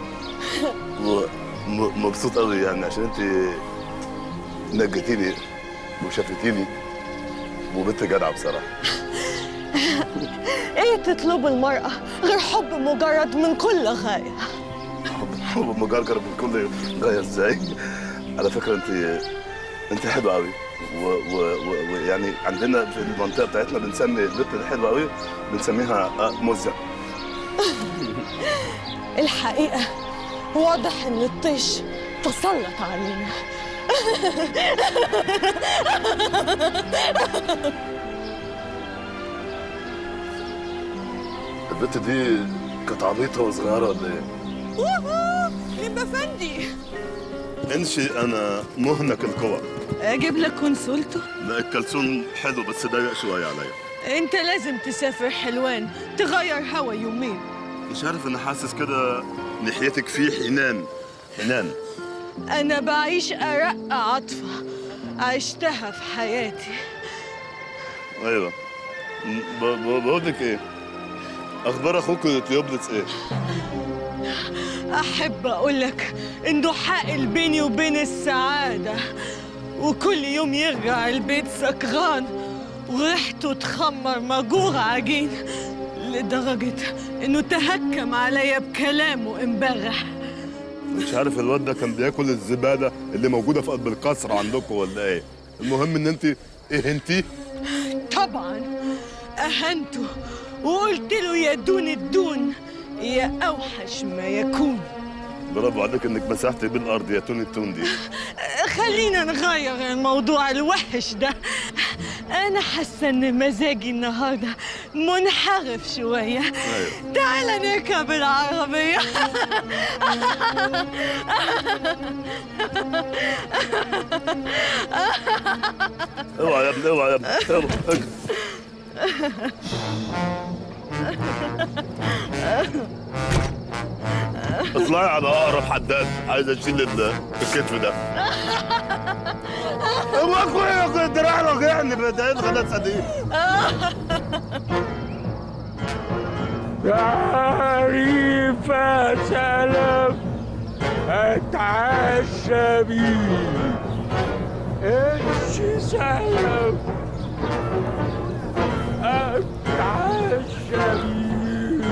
ومبسوط قوي يعني عشان انت نجيتيني وشافتيني وبنت جدعه بصراحه ايه تطلب المرأة غير حب مجرد من كل غاية حب مجرجر من كل غايه ازاي على فكره انت انت حلوه قوي ويعني و... و... ويعني عندنا في المنطقه بتاعتنا بنسمي البنت الحلوه قوي بنسميها آه، مزه الحقيقة واضح ان الطيش تسلط علينا البنت دي كانت عبيطه وصغيره ولا ايه؟ ووهو، يبقى فندي انشي انا مهنك القوى اجيب لك كونسولته لا الكلسون حلو بس ضيق شويه عليا انت لازم تسافر حلوان تغير هوا يومين مش عارف انا حاسس كده ناحيتك في حنان حنان انا بعيش ارق عاطفة عشتها في حياتي ايوه ب- ب- بقول لك ايه اخبار اخوك تيوبلتس ايه احب اقولك انه حائل بيني وبين السعادة وكل يوم يرجع البيت سكران وريحته تخمر مجور عجين لدرجة انه تهكم عليا بكلامه امبارح مش عارف الواد ده كان بياكل الزباله اللي موجوده في قلب القصر عندكم ولا ايه المهم ان انت اهنتيه طبعا اهنته وقلت له يا دون الدون يا اوحش ما يكون برافو عليك انك مسحت بين الارض يا توني التون دي خلينا نغير الموضوع الوحش ده انا حاسه ان مزاجي النهارده منحرف شويه ايوه تعال نركب العربيه اوعى يا ابني اوعى يا ابني اوعى. اطلعي على اقرب حداد عايز اشيل ال- الكتف ده هو اخويا الدراع وجعني بدأت خلاص صديق تعريفة سلام اتعشى بيه امشي سلام اتعشى بيه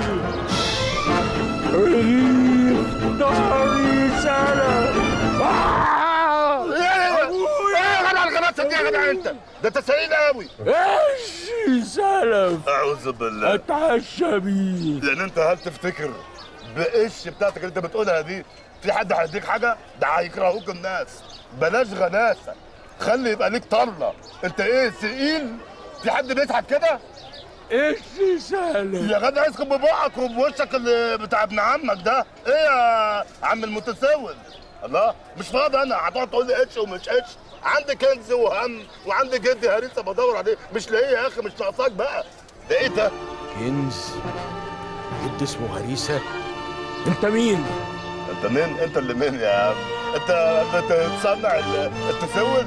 رغيف ضهري سلام ايه يا جدع الغلط نفسك يا جدع انت ده انت سعيد قوي ايش سلف اعوذ بالله اتعشى بيه يعني انت هل تفتكر بقش بتاعتك اللي انت بتقولها دي في حد هيديك حاجه ده هيكرهوك الناس بلاش غلاسه خلي يبقى ليك طله انت ايه ثقيل في حد بيضحك كده ايش سلف يا جدع اسكت ببقك وبوشك اللي بتاع ابن عمك ده ايه يا عم المتسول الله مش فاضي انا هتقعد تقول لي اتش ومش اتش عندي كنز وهم وعندي جدي هريسه بدور عليه مش لاقيه يا اخي مش ناقصاك بقى ده ايه ده كنز جد اسمه هريسة انت مين؟ انت مين انت اللي مين يا عم انت انت تصنع ال- التسول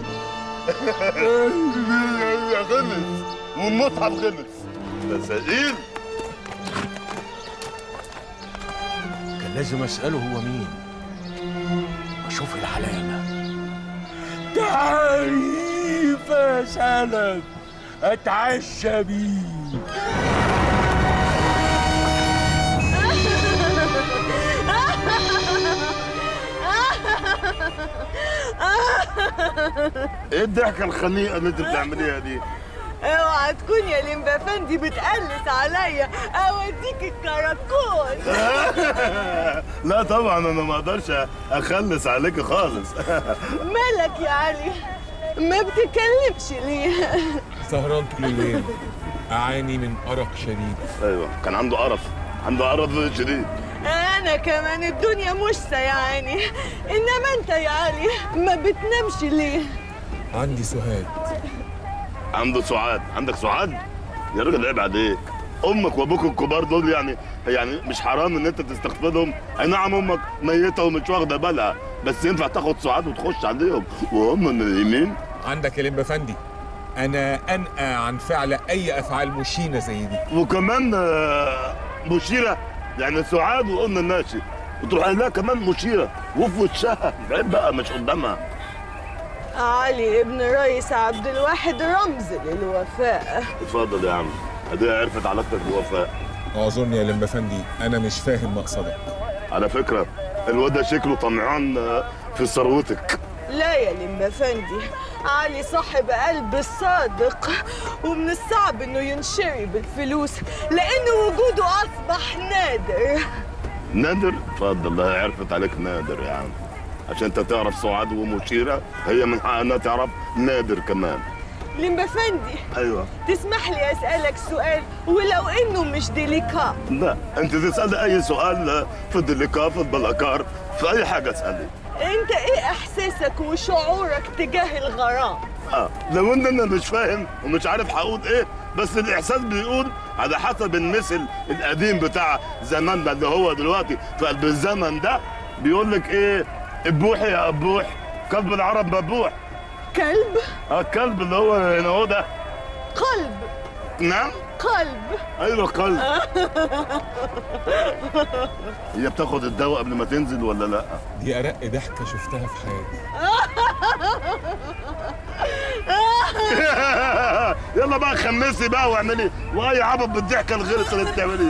يا غلس والمصحف غلس ده ثقيل كان لازم اسأله هو مين واشوف العلامة تعريف يا سلف اتعشى بيه ايه الضحكه الخنيقه اللي انت بتعمليها دي اوعى تكون يا لمبا فندي بتقلس عليا اوديك الكراكون لا طبعا انا ما اقدرش اخلص عليك خالص مالك يا علي ما بتكلمش ليه سهران طول الليل اعاني من ارق شديد ايوه كان عنده قرف عنده قرف شديد انا كمان الدنيا مش سيعاني انما انت يا علي ما بتنامش ليه عندي سهاد عنده سعاد عندك سعاد يا راجل عيب عليك امك وابوك الكبار دول يعني يعني مش حرام ان انت تستقبلهم اي نعم امك ميته ومش واخده بالها بس ينفع تاخد سعاد وتخش عليهم وهم نايمين عندك يا لمبا فندي انا انأى عن فعل اي افعال مشينه زي دي وكمان آه، مشيره يعني سعاد وقلنا الناشي وتروح قايل لها كمان مشيره وفي وشها عيب بقى مش قدامها علي ابن رئيس عبد الواحد رمز للوفاء اتفضل يا عم ادي عرفت علاقتك بوفاء اعذرني يا لمبا فندي انا مش فاهم مقصدك على فكره الواد ده شكله طمعان آه، في ثروتك لا يا لمبا فندي علي صاحب قلب صادق ومن الصعب انه ينشري بالفلوس لان وجوده اصبح نادر نادر اتفضل الله عرفت عليك نادر يا عم عشان انت تعرف سعاد ومشيره هي من حقها انها تعرف نادر كمان لمبا فندي ايوه تسمح لي اسالك سؤال ولو انه مش ديليكا لا انت تسالي اي سؤال في الدليكا في البلاكار في اي حاجه اسالي انت ايه احساسك وشعورك تجاه الغرام اه لو ان انا مش فاهم ومش عارف هقول ايه بس الاحساس بيقول على حسب المثل القديم بتاع زماننا اللي هو دلوقتي في قلب الزمن ده بيقول لك ايه ابوحي يا ابوح كلب العرب مبوح كلب اه الكلب اللي هو هنا هو ده قلب نعم قلب ايوه قلب هي بتاخد الدواء قبل ما تنزل ولا لا دي ارق ضحكه شفتها في حياتي يلا بقى خمسي بقى واعملي واي عبط بالضحكه الغلسه اللي بتعمليها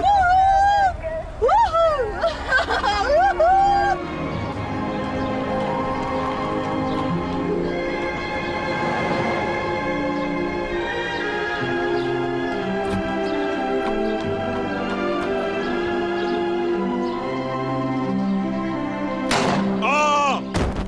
آه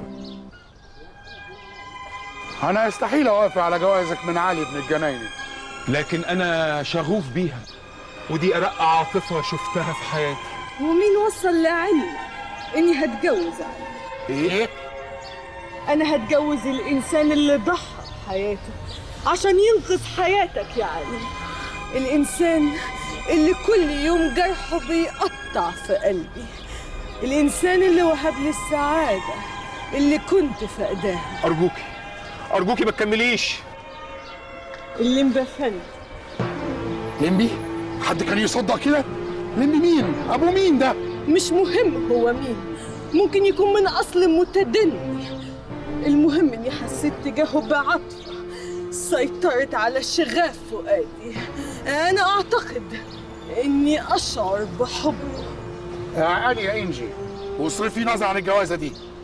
انا يستحيل اوافق على جوازك من علي بن الجنايني لكن انا شغوف بيها ودي ارق عاطفه شفتها في حياتي ومين وصل لعلي اني هتجوز علي ايه انا هتجوز الانسان اللي ضحى بحياته عشان ينقذ حياتك يا علي الانسان اللي كل يوم جرحه بيقطع في قلبي الانسان اللي وهب لي السعاده اللي كنت فقداها ارجوكي ارجوكي ما تكمليش اللي مبفني لمبي حد كان يصدق كده لمبي مين ابو مين ده مش مهم هو مين ممكن يكون من اصل متدني المهم اني حسيت تجاهه بعطفه سيطرت على شغاف فؤادي انا اعتقد اني اشعر بحبه عالي يا انجي واصرفي نظر عن الجوازه دي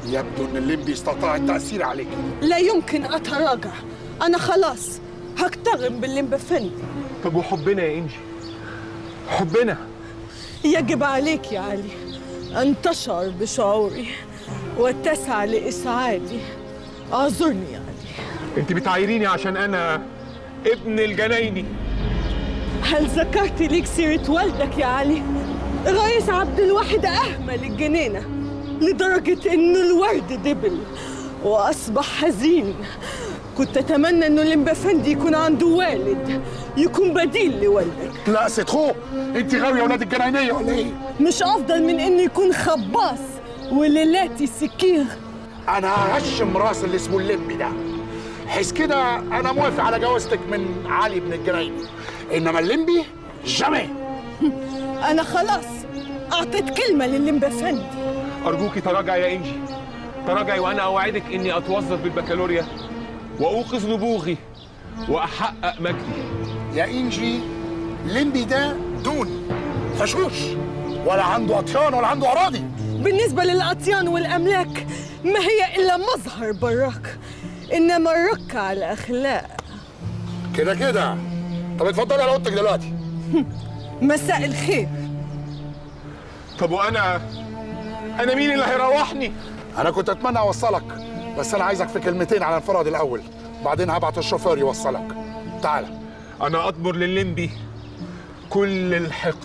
يبدو ان الليمبي استطاع التاثير عليك لا يمكن أتراجع أنا خلاص هكتغم باللمبفندي طب وحبنا يا انجي حبنا يجب عليك يا علي أن تشعر بشعوري وتسعى لإسعادي اعذرني يا علي انت بتعايريني عشان انا ابن الجنايني هل ذكرت ليك سيرة والدك يا علي؟ الرئيس عبد الواحد أهمل الجنينة لدرجة إنه الورد دبل وأصبح حزين كنت أتمنى إنه الإمبافندي يكون عنده والد يكون بديل لوالدك لا ست خو انت غاويه ولاد الجناينيه ولا ايه؟ مش أفضل من إنه يكون خباص وليلاتي سكير انا ههشم راس اللي اسمه الليمبي ده حيث كده انا موافق على جوازتك من علي بن الجنايني انما الليمبي جامي أنا خلاص أعطيت كلمة للإمبافندي ارجوكي تراجعي يا انجي تراجعي وانا اوعدك اني اتوظف بالبكالوريا واوقظ نبوغي واحقق مجدي يا انجي الليمبي ده دون فشوش ولا عنده اطيان ولا عنده اراضي بالنسبة للأطيان والأملاك ما هي إلا مظهر براك إنما الرك على الأخلاق كده كده طب اتفضلي على اوضتك دلوقتي مساء الخير طب وانا انا مين اللي هيروحني انا كنت اتمنى اوصلك بس انا عايزك في كلمتين على انفراد الاول بعدين هبعت الشوفير يوصلك تعالى انا اطبر للليمبي كل الحقد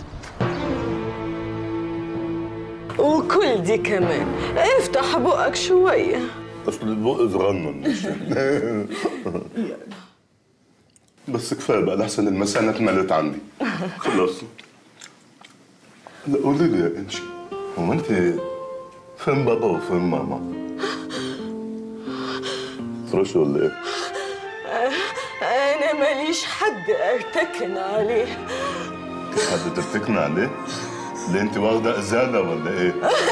وكل دي كمان افتح بقك شوية اصل البق صغنن بس كفايه بقى لحسن المسانه اتملت عندي خلاص لا قولي لي يا انشي هو انت فين بابا وفين ماما؟ فرش ولا ايه؟ أنا ماليش حد أرتكن عليه حد تفتكنا عليه؟ ليه انت واخده ازاله ولا ايه؟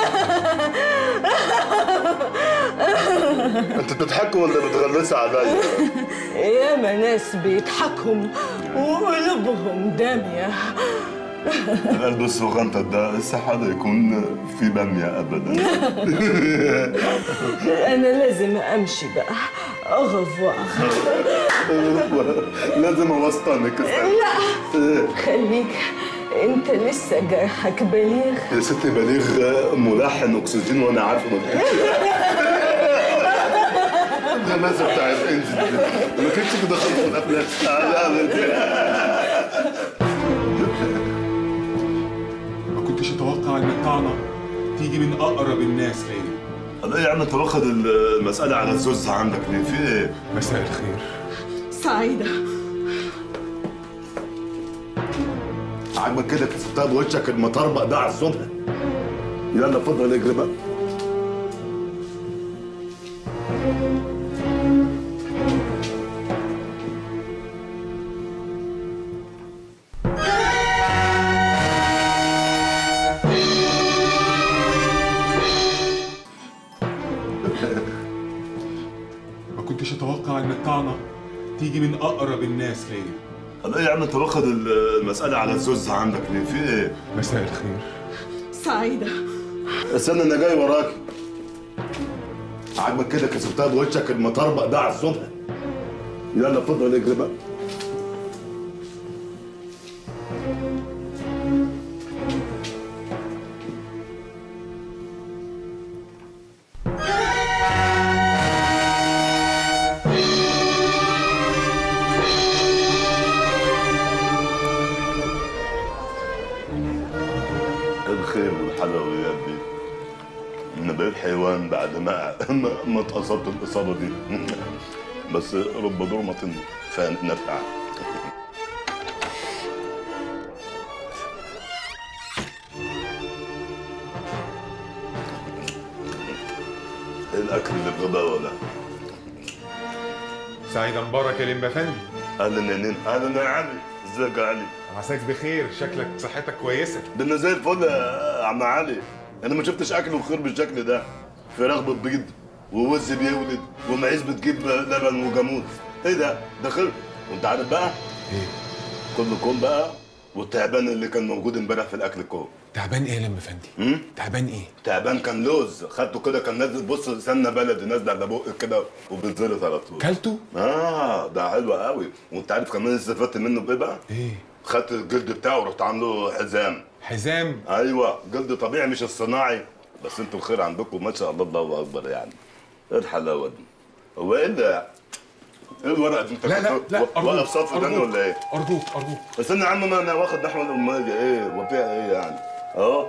انت بتضحكي ولا بتغلسي عليا؟ ياما ناس بيضحكهم وقلوبهم دامية القلب الصغنطة ده استحالة يكون في بامية أبدا أنا لازم أمشي بقى أغفوار لازم أوسطنك لا خليك أنت لسه جرحك بليغ يا ستي بليغ ملحن أكسجين وأنا عارفه ما الغمازة بتاعت انت ما كنتش كده خالص في الأفلام ما كنتش اتوقع ان الطعنه تيجي من اقرب الناس ليا الله يعني انت واخد المسألة على الزوز عندك ليه؟ في ايه؟ مساء الخير سعيدة عاجبك كده كسبتها بوشك المطربق ده على الصبح يلا اتفضل اجري بقى ما كنتش اتوقع ان الطعنه تيجي من اقرب الناس ليا الله يعني انت واخد المسألة على الزوز عندك ليه؟ في ايه؟ مساء الخير سعيدة استنى انا جاي وراك عاجبك كده كسبتها بوشك المطربق ده على الصبح يلا اتفضل اجري بقى الخير والحلويات دي انا بقيت حيوان بعد ما ما, ما اتأصبت الإصابة دي بس رب ضرمة فنفع إيه الأكل اللي بغباوة ده سعيد مبارك يا لمبا فندي أهلا يا نين أهلا يا علي ازيك يا علي عساك بخير شكلك صحتك كويسه ده زي الفل يا عم علي انا ما شفتش اكل وخير بالشكل ده فراخ بتبيض ووز بيولد ومعيز بتجيب لبن وجاموس ايه ده ده خير وانت عارف بقى ايه كل كوم بقى والتعبان اللي كان موجود امبارح في الاكل كوم تعبان ايه يا لم فندي تعبان ايه تعبان كان لوز خدته كده كان نازل بص سمنه بلدي نازله على بقك كده وبتزلط على طول كلته؟ اه ده حلو قوي وانت عارف كمان استفدت منه بايه بقى؟ ايه؟ خدت الجلد بتاعه ورحت عامله حزام حزام؟ ايوه جلد طبيعي مش الصناعي بس انتوا الخير عندكم ما شاء الله الله اكبر يعني ايه الحلاوه دي؟ هو ايه اللي ايه الورقه دي انت لا لا كنت لا واقف صف ده أرجوك، ولا ايه؟ ارجوك ارجوك بس انا يا عم ما انا واخد نحو الامال ايه وفيها ايه يعني؟ اهو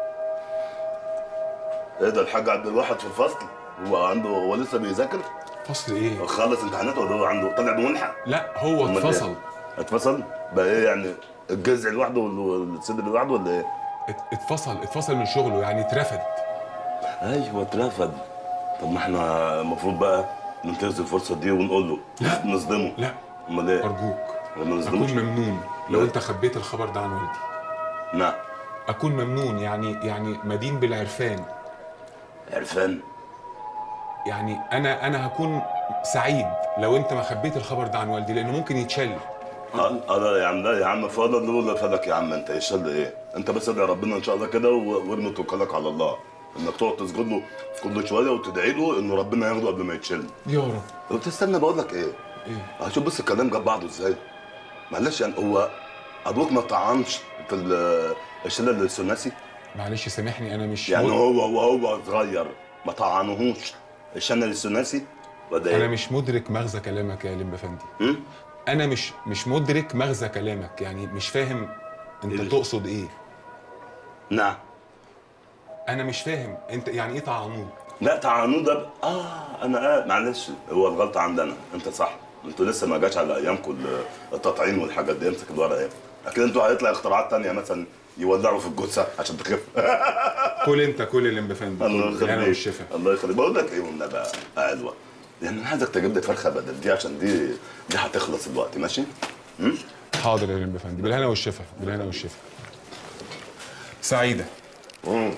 ايه ده الحاج عبد الواحد في الفصل هو عنده هو لسه بيذاكر؟ فصل ايه؟ خلص امتحانات ولا هو عنده طلع بمنحه؟ لا هو أمال اتفصل إيه؟ اتفصل؟ بقى ايه يعني الجذع لوحده والصدر لوحده ولا ايه؟ اتفصل اتفصل من شغله يعني اترفد ايوه اترفد طب ما احنا المفروض بقى ننتهز الفرصه دي ونقول له لا نصدمه لا امال ايه؟ ارجوك ما نصدموش اكون ممنون لو انت خبيت الخبر ده عن والدي نعم اكون ممنون يعني يعني مدين بالعرفان عرفان يعني انا انا هكون سعيد لو انت ما خبيت الخبر ده عن والدي لانه ممكن يتشل اه آه، يا عم لا يا عم فضل ولا فلك يا عم انت يشل ايه؟ انت بس ادعي ربنا ان شاء الله كده و- وارمي توكلك على الله انك تقعد تسجد له كل شويه وتدعي له انه ربنا ياخده قبل ما يتشل يا رب طب تستنى بقول لك ايه؟ ايه؟ هشوف بس الكلام جاب بعضه ازاي؟ معلش يعني هو ابوك ما طعنش في ال- الشلل الثلاثي؟ معلش سامحني انا مش يعني مد- هو وهو صغير ما طعنهوش الشلل الثلاثي؟ ولا انا ايه؟ مش مدرك مغزى كلامك يا لمبا فندي انا مش مش مدرك مغزى كلامك يعني مش فاهم انت تقصد ايه نعم انا مش فاهم انت يعني ايه طعنوه لا طعنوه ده ب- اه انا آه معلش هو الغلطه عندنا انت صح انتوا لسه ما جاش على ايامكم ال- التطعيم والحاجات دي امسك الورقه ايه اكيد انتوا هيطلع اختراعات تانية مثلا يولعوا في الجثه عشان تخف كل انت كل اللي بفندي الله بالهنا يخليك والشفا الله يخليك بقول لك ايه والنبي يا علوه يعني انا عايزك تجيب لي فرخه بدل دي عشان دي دي هتخلص الوقت ماشي؟ م? حاضر يا لمبا فندي بالهنا والشفا بالهنا والشفا سعيده مم.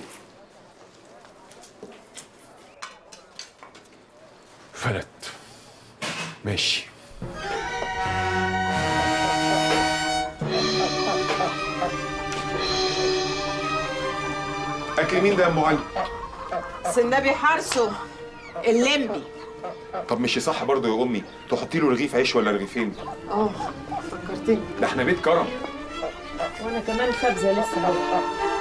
فلت ماشي اكل مين ده يا ام علي سنبي حرسه اللمبي طب مش صح برضه يا امي تحطي له رغيف عيش ولا رغيفين اه فكرتني ده احنا بيت كرم وانا كمان خبزه لسه اهو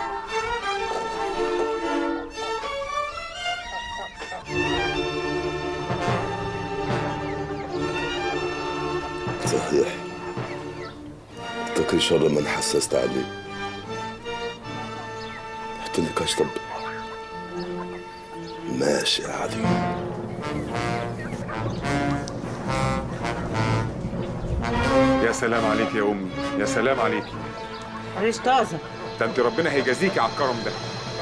صحيح اتقي شر من حسست عليه حط لي كشطب ماشي يا علي يا سلام عليك يا امي يا سلام عليك ريش طازه ده انت ربنا هيجازيكي على الكرم ده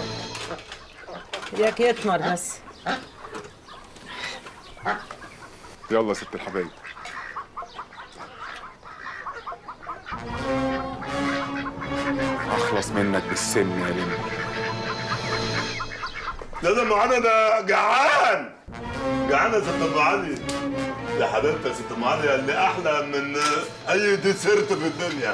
ياك يتمر بس يلا يا ست الحبايب اخلص منك بالسن يا لمبي ده ده معانا ده جعان جعان يا ست ام علي يا حبيبتي يا ست ام علي اللي احلى من اي ديسيرت في الدنيا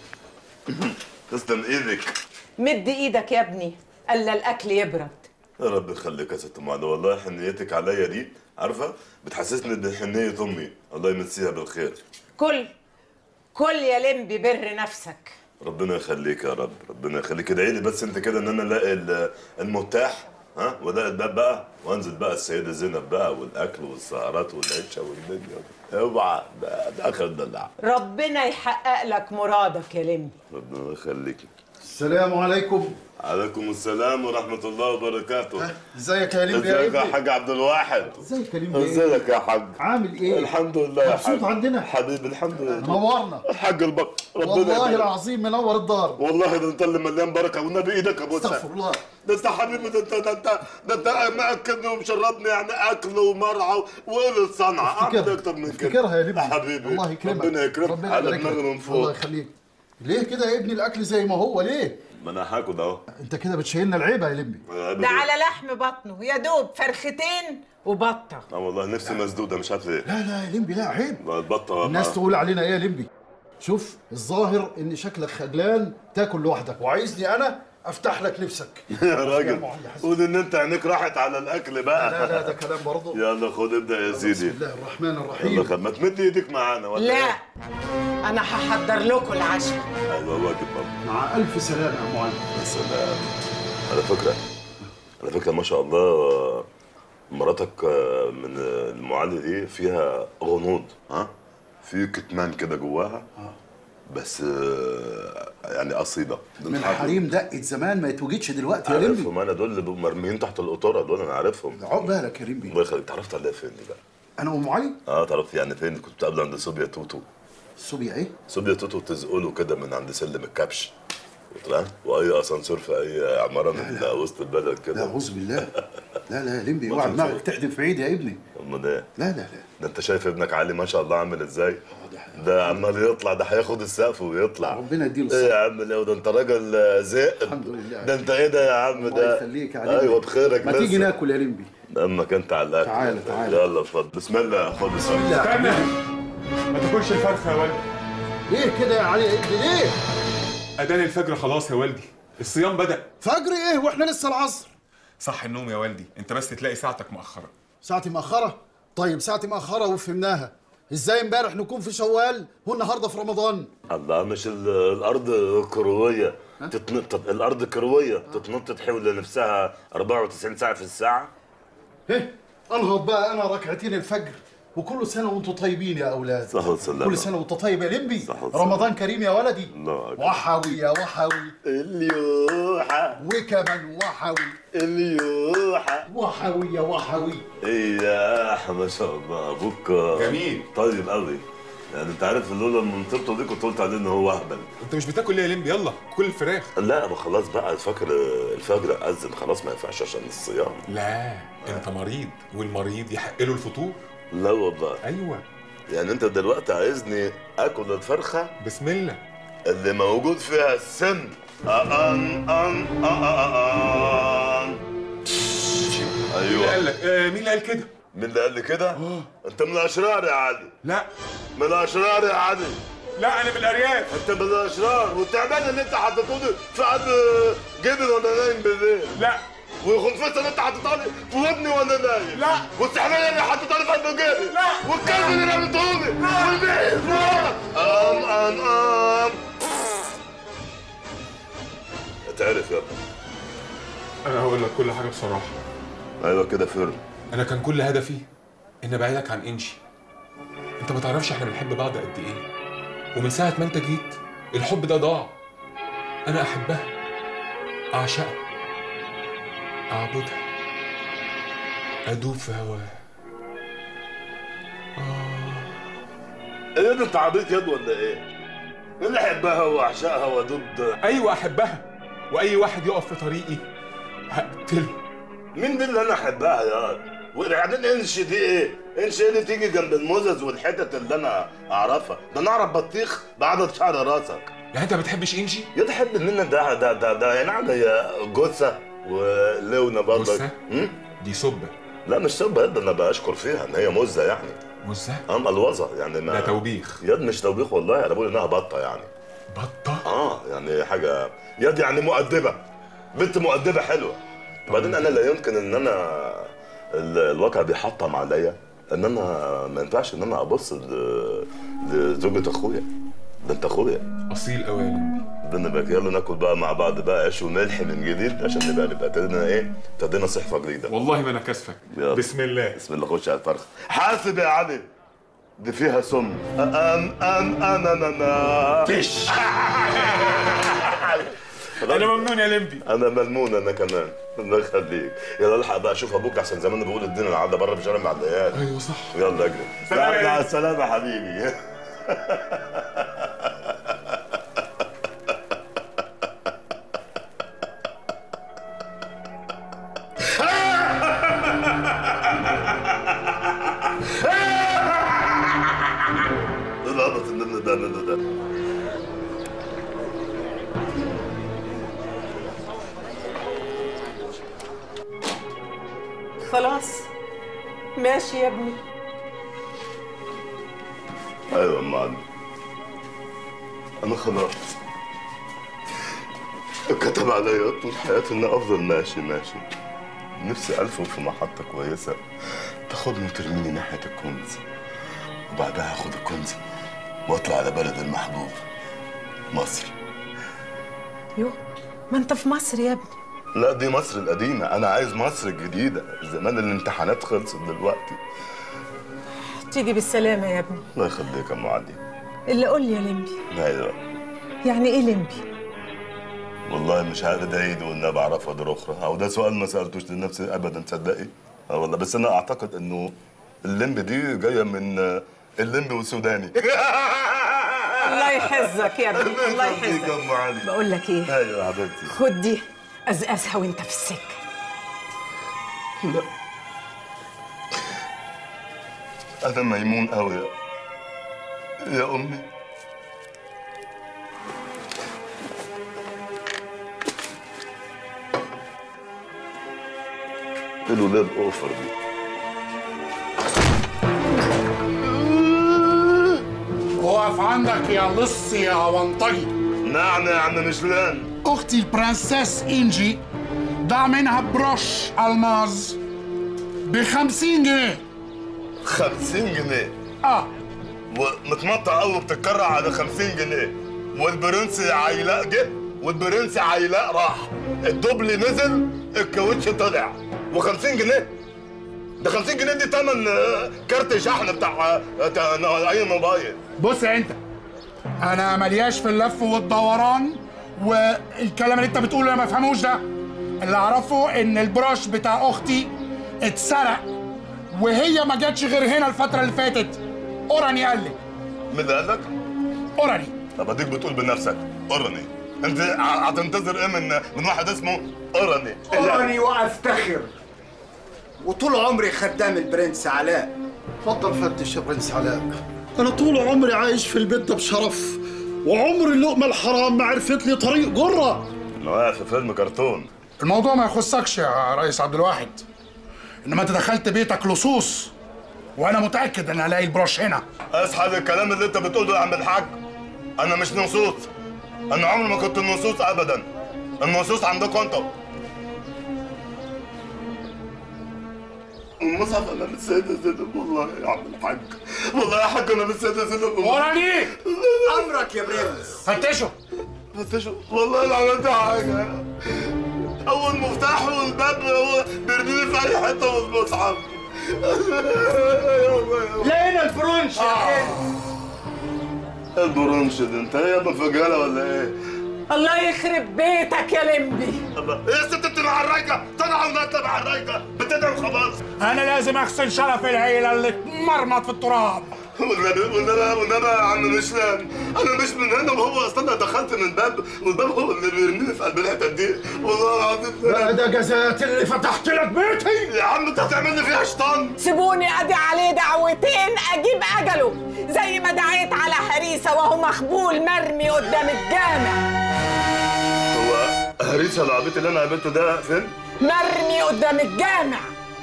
تسلم ايدك مد ايدك يا ابني الا الاكل يبرد يا رب يخليك يا ست ام علي والله حنيتك عليا دي عارفه بتحسسني بحنيه امي الله يمسيها بالخير كل كل يا لمبي بر نفسك ربنا يخليك يا رب ربنا يخليك ادعي لي بس انت كده ان انا الاقي ال- المتاح ها والاقي الباب بقى وانزل بقى السيده زينب بقى والاكل والسهرات والعشاء والدنيا اوعى ده ده اخر دلع ربنا يحقق لك مرادك يا لمبي ربنا يخليك السلام عليكم عليكم السلام ورحمه الله وبركاته ازيك يا لمبي يا ازيك يا ابني حاج عبد الواحد ازيك يا لمبي ازيك يا حاج عامل ايه الحمد لله يا مبسوط حاج عندنا حبيبي الحمد لله نورنا الحاج البق ربنا والله يبارك. العظيم منور الدار والله ده انت اللي مليان بركه والنبي ايدك يا ابو استغفر الله ده انت حبيبي ده انت ده انت ده انت مأكلني ومشربني يعني اكل ومرعى وقول الصنعه اعمل افتكرها. اكتر من كده افتكرها يا لمبي حبيبي الله يكرمك ربنا يكرمك ربنا على يبارك لك. دماغي من الله فوق يخليك ليه كده يا ابني الاكل زي ما هو ليه ما انا هاكل اهو انت كده بتشيلنا العيبه يا لمبي ده على لحم بطنه يا دوب فرختين وبطه اه والله نفسي مسدوده مش عارف ليه لا لا يا لمبي لا عيب البطه الناس تقول علينا ايه يا لمبي شوف الظاهر ان شكلك خجلان تاكل لوحدك وعايزني انا افتح لك نفسك يا راجل معلم يا حسن. قول ان انت عينيك راحت على الاكل بقى لا لا ده كلام برضه يلا خد ابدا يا بسم سيدي الله الرحمن يلا الرحيم خد ما تمد ايدك معانا ولا لا إيه؟ انا هحضر لكم العشاء ايوه واجب بابا مع الف سلامه يا معلم يا سلام على فكره على فكره ما شاء الله مراتك من المعالي دي فيها غنوض ها في كتمان كده جواها بس آه، يعني قصيده من حريم دقة زمان ما يتوجدش دلوقتي يا لمبي عارفهم انا دول اللي بيبقوا مرميين تحت القطوره دول انا عارفهم عقب بالك يا لمبي الله يخليك تعرفت عليها فين دي بقى انا ام علي اه تعرفت يعني فين كنت بتقابل عند صوبيا توتو صوبيا ايه صوبيا توتو تزقله كده من عند سلم الكبش وطلع واي اسانسور في اي عماره من وسط البلد لا كده اعوذ بالله لا لا يا لمبي ما اوعى في دماغك صوت. تحدف في عيد يا ابني امال ايه لا لا لا ده انت شايف ابنك علي ما شاء الله عامل ازاي ده عمال يطلع ده هياخد السقف ويطلع ربنا يديله ايه الصحة يا عم لو ده انت راجل آه، زائد الحمد لله ده انت ايه ده يا عم الله ده يخليك يا علي ايوه بخيرك ما لسه. تيجي ناكل يا لمبي امك انت على الاكل تعالى، تعالى. يلا اتفضل بسم الله خد بسم الله استنى ما تاكلش الفرخه يا والدي ليه كده يا علي يا ابني ليه اذان الفجر خلاص يا والدي الصيام بدا فجر ايه واحنا لسه العصر صح النوم يا والدي انت بس تلاقي ساعتك مأخرة ساعتي مأخرة طيب ساعتي مأخرة وفهمناها ازاي امبارح نكون في شوال والنهارده في رمضان الله مش ال- الارض كرويه تتنطط الارض كرويه تتنطط حول نفسها 94 ساعه في الساعه ايه انهض بقى انا ركعتين الفجر وكل سنه وانتم طيبين يا اولاد صح وسلام كل سنه وانت طيب يا لمبي وسلام. رمضان كريم يا ولدي الله أكبر. وحوي يا وحوي اليوحة وكمان وحوي اليوحة وحوي يا وحوي ايه يا أح ما شاء الله ابوك جميل. طيب قوي يعني انت عارف لولا منطقته دي كنت قلت عليه ان هو اهبل انت مش بتاكل ليه يا لمبي يلا كل الفراخ لا ما خلاص بقى فاكر الفجر اذن خلاص ما ينفعش عشان الصيام لا انت مريض والمريض يحق له الفطور لا والله ايوه يعني انت دلوقتي عايزني اكل الفرخه بسم الله اللي موجود فيها السم أن أن أن مين اللي ايوه قال لك آه مين اللي قال كده مين اللي قال لي كده؟ انت من الاشرار يا علي لا من الاشرار يا علي لا انا من الارياف انت من الاشرار والتعبان اللي انت حطيته لي في قلب جبل وانا نايم بالليل لا والخنفسه اللي انت حطيتها لي في ودني وانا نايم لا. والسحبيه اللي حطيتها لي في قلب جيبي لا. والكلب اللي رميته لي والبيت ام ام ام اتعرف يا ابني انا هقول لك كل حاجه بصراحه ايوه كده فرن انا كان كل هدفي ان ابعدك عن انشي انت ما تعرفش احنا بنحب بعض قد ايه ومن ساعه ما انت جيت الحب ده ضاع انا احبها اعشقها اعبدها ادوب في هواها ايه ده انت عبيط ياد ولا ايه؟ مين اللي يحبها واعشقها وادوب ايوه احبها واي واحد يقف في طريقي هقتله مين دي اللي انا احبها ياد؟ وبعدين انش دي ايه؟ انش ايه اللي تيجي جنب المزز والحتت اللي انا اعرفها؟ ده انا اعرف بطيخ بعدد شعر راسك يعني انت ما بتحبش انجي؟ يا تحب مننا ده ده ده ده يعني نعم هي جثه ولونه برضك جثة؟ هم؟ دي سبه لا مش سبه ده انا بشكر فيها ان هي مزه يعني مزه ام الوظه يعني ما ده توبيخ ياد مش توبيخ والله انا بقول انها بطه يعني بطه اه يعني حاجه يد يعني مؤدبه بنت مؤدبه حلوه وبعدين انا لا يمكن ان انا ال- الواقع بيحطم عليا ان انا ما ينفعش ان انا ابص ل- لزوجة اخويا ده انت اخويا اصيل قوي يا لمبي ده نبقى يلا ناكل بقى مع بعض بقى عيش وملح من جديد عشان نبقى نبقى ابتدينا ايه ابتدينا صحفه جديده والله ما انا كاسفك يلا. بسم الله بسم الله خش على الفرخ حاسب يا علي دي فيها سم ان ان ان ان انا فيش انا ممنون يا لمبي انا ملمون انا كمان الله يخليك يلا الحق بقى شوف ابوك احسن زمان بيقول الدين العاده بره في شارع المعديات ايوه صح يلا اجري سلام لا، يا مع لمبي. السلامه يا حبيبي الهبط اللي ده ده ده خلاص ماشي يا ابني ايوه يا معلم انا خلاص كتب عليا طول حياتي اني افضل ماشي ماشي نفسي الفه في محطة كويسة تاخدني وترميني ناحية الكنز وبعدها اخد الكنز واطلع على بلد المحبوب مصر يو ما انت في مصر يا ابني لا دي مصر القديمة أنا عايز مصر الجديدة زمان الامتحانات خلصت دلوقتي تيجي بالسلامة يا ابني الله يخليك يا أم علي اللي قول لي يا لمبي أيوه يعني ايه لمبي والله مش عارف ده ايه ولا بعرفها دور اخرى او ده سؤال ما سالتوش لنفسي ابدا تصدقي اه والله بس انا اعتقد انه اللمب دي جايه من آه، اللمب والسوداني الله يحفظك يا ابني الله يخليك يا يحفظك ام علي بقول لك ايه ايوه يا حبيبتي خد دي قزقزها وانت في السكه لا انا ميمون قوي يا يا امي الولاد اوفر دي اقف عندك يا لص يا ونطجي نعم يا عم مشلان اختي البرنسيس انجي ضاع منها بروش الماظ ب 50 جنيه 50 جنيه اه ومتمطع قوي بتتكرع على 50 جنيه والبرنس عيلاء جه والبرنس عيلاء راح الدبل نزل الكاوتش طلع و50 جنيه ده 50 جنيه دي تمن آه، كارت شحن بتاع آه، بتاع اي موبايل بص يا انت انا ملياش في اللف والدوران والكلام اللي انت بتقوله انا ما بفهموش ده اللي اعرفه ان البروش بتاع اختي اتسرق وهي ما جاتش غير هنا الفتره اللي فاتت اوراني قال لي مين اللي قال لك؟ اوراني طب اديك بتقول بنفسك قرني انت ع- هتنتظر ايه من من واحد اسمه قرني أراني وأفتخر وطول عمري خدام البرنس علاء اتفضل فتش يا برنس علاء انا طول عمري عايش في البيت ده بشرف وعمري اللقمه الحرام ما عرفت لي طريق جره انا واقف في فيلم كرتون الموضوع ما يخصكش يا ريس عبد الواحد انما انت دخلت بيتك لصوص وانا متاكد ان هلاقي البروش هنا اسحب الكلام اللي انت بتقوله يا عم الحاج انا مش نصوص انا عمري ما كنت نصوص ابدا النصوص عندكم انتوا المصحف انا مش سيد زينب والله يا عم الحاج والله يا حاج انا مش سيد زينب وراني امرك يا برنس فتشوا فتشوا والله لا عملت حاجه اول مفتاح والباب هو بيرميني في اي حته والمصحف لقينا البرونش يا البرونش ده انت ايه يا ابن فجاله ولا ايه؟ الله يخرب بيتك يا لمبي ايه يا ست انت مع الرايقه طلعوا ونازله مع الرايقه بتدعي خلاص انا لازم اغسل شرف العيله اللي اتمرمط في التراب والنبي والنبي والنبي يا عم مشلان انا مش من هنا وهو اصلا أنا دخلت من باب والباب هو اللي بيرميني في قلب الحته دي والله العظيم لا ده جزات اللي فتحت لك بيتي يا عم انت هتعمل لي فيها شيطان سيبوني ادي عليه دعوتين اجيب اجله زي ما دعيت على هريسه وهو مخبول مرمي قدام الجامع هو هريسه العبيط اللي انا قابلته ده فين؟ مرمي قدام الجامع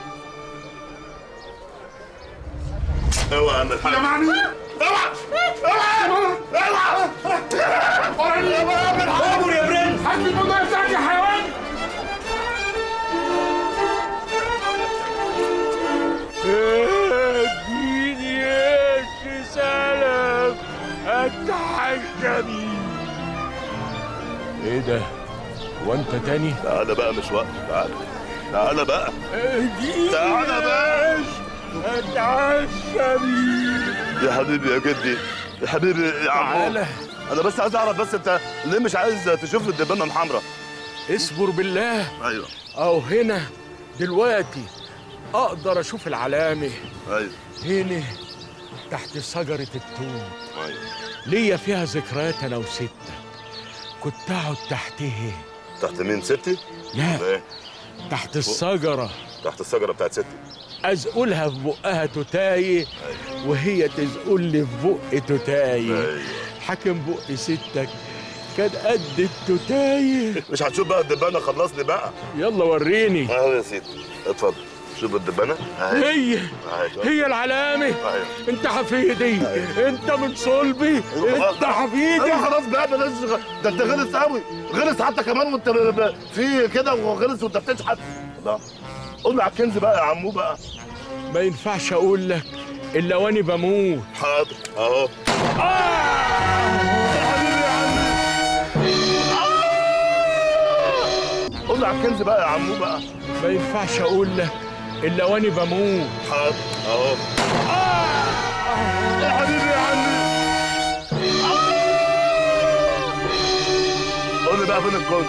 اوعى يا عم الحاج يا معني اوعى اوعى اوعى وراني اوعى يا برنس هات لي الموضوع بتاعك يا حيوان اديني ايش سلام اتحشمي ايه ده هو انت تاني تعالى بقى مش وقت تعالى تعالى بقى اديني تعالى بقى ايش اتحشمي يا حبيبي يا جدي يا حبيبي يا عمو تعالى. انا بس عايز اعرف بس انت ليه مش عايز تشوف لي الدبانه الحمراء اصبر بالله ايوه اهو هنا دلوقتي اقدر اشوف العلامه ايوه هنا تحت شجره التوت ايوه ليا فيها ذكريات انا وستك كنت اقعد تحتها تحت مين ستي؟ لا ايه تحت الشجره تحت الشجره بتاعت ستي ازقلها في بقها توتاي وهي تزقل لي في بق توتاي أيوة. حاكم بق ستك كان قد التوتاي مش هتشوف بقى الدبانه خلصني بقى يلا وريني اهو يا سيدي اتفضل شوف الدبانه هي هي العلامة أيوة. انت حفيدي انت من صلبي انت حفيدي ايوه خلاص بقى بلاش غ- ده انت غلس قوي غلس حتى كمان وانت ب- ب- في كده وغلس وانت بتشحت لا قول لي على الكنز بقى يا عمو بقى ما ينفعش اقول لك الا وانا بموت حاضر اهو قول لي على الكنز بقى يا عمو بقى ما ينفعش اقول لك الا وانا بموت حاضر اهو يا حبيبي يا عمي قول لي بقى فين الكنز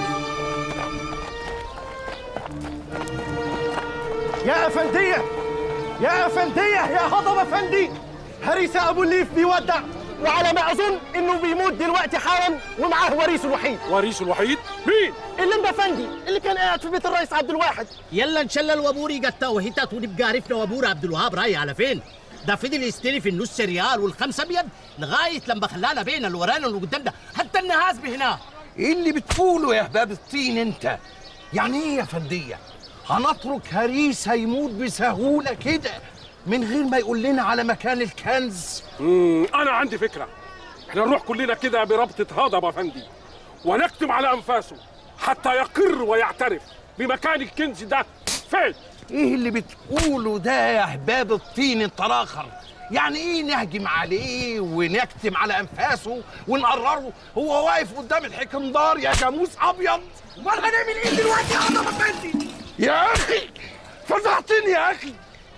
يا أفندية يا أفندية يا هضم أفندي هريسة أبو الليف بيودع وعلى ما أظن إنه بيموت دلوقتي حالا ومعاه وريثه الوحيد وريثه الوحيد مين؟ اللمبة أفندي اللي كان قاعد في بيت الرئيس عبد الواحد يلا نشلل وابوري جتا وهيتات ونبقى عرفنا وابور عبد الوهاب رايح على فين ده فضل يستلف النص ريال والخمسة ابيض لغاية لما خلانا بين اللي ورانا واللي قدامنا حتى النهاز هنا ايه اللي بتقوله يا هباب الطين انت يعني ايه يا فندية هنترك هريسة يموت بسهولة كده من غير ما يقول لنا على مكان الكنز مم. انا عندي فكره احنا نروح كلنا كده بربطه هضبه افندي ونكتم على انفاسه حتى يقر ويعترف بمكان الكنز ده فين ايه اللي بتقوله ده يا هباب الطين انت الاخر يعني ايه نهجم عليه ونكتم على انفاسه ونقرره هو واقف قدام الحكمدار يا جاموس ابيض امال هنعمل ايه دلوقتي يا هضبه افندي يا اخي فزعتني يا اخي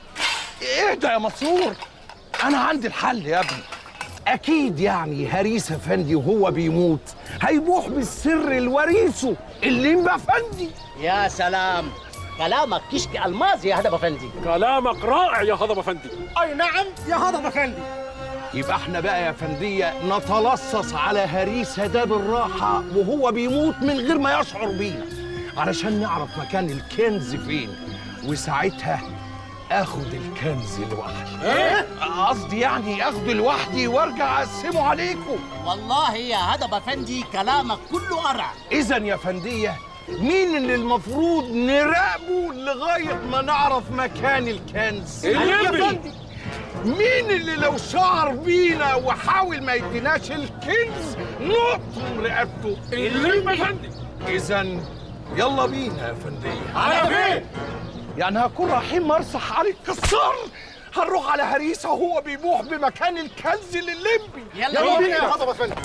اهدى يا مسرور انا عندي الحل يا ابني اكيد يعني هريس افندي وهو بيموت هيبوح بالسر لوريثه الليمبا افندي يا سلام كلامك كشك الماس يا هدف افندي كلامك رائع يا هضبه افندي أي نعم يا هضم أفندي يبقى احنا بقى يا فندية نتلصص على هريسة ده بالراحة وهو بيموت من غير ما يشعر بينا علشان نعرف مكان الكنز فين وساعتها اخد الكنز لوحدي إيه؟ قصدي يعني اخده لوحدي وارجع اقسمه عليكم والله يا هدف افندي كلامك كله قرع اذا يا فندية مين اللي المفروض نراقبه لغاية ما نعرف مكان الكنز الليمبي. يا فندي مين اللي لو شعر بينا وحاول ما يديناش الكنز نقطم رقبته الليمبي يا فندي اذا يلا بينا يا فندية على فين؟ يعني هكون رايحين مرسح علي الكسار هنروح على هريسة وهو بيبوح بمكان الكنز للليمبي يلا يلا بينا بينا. يا هضم أفندي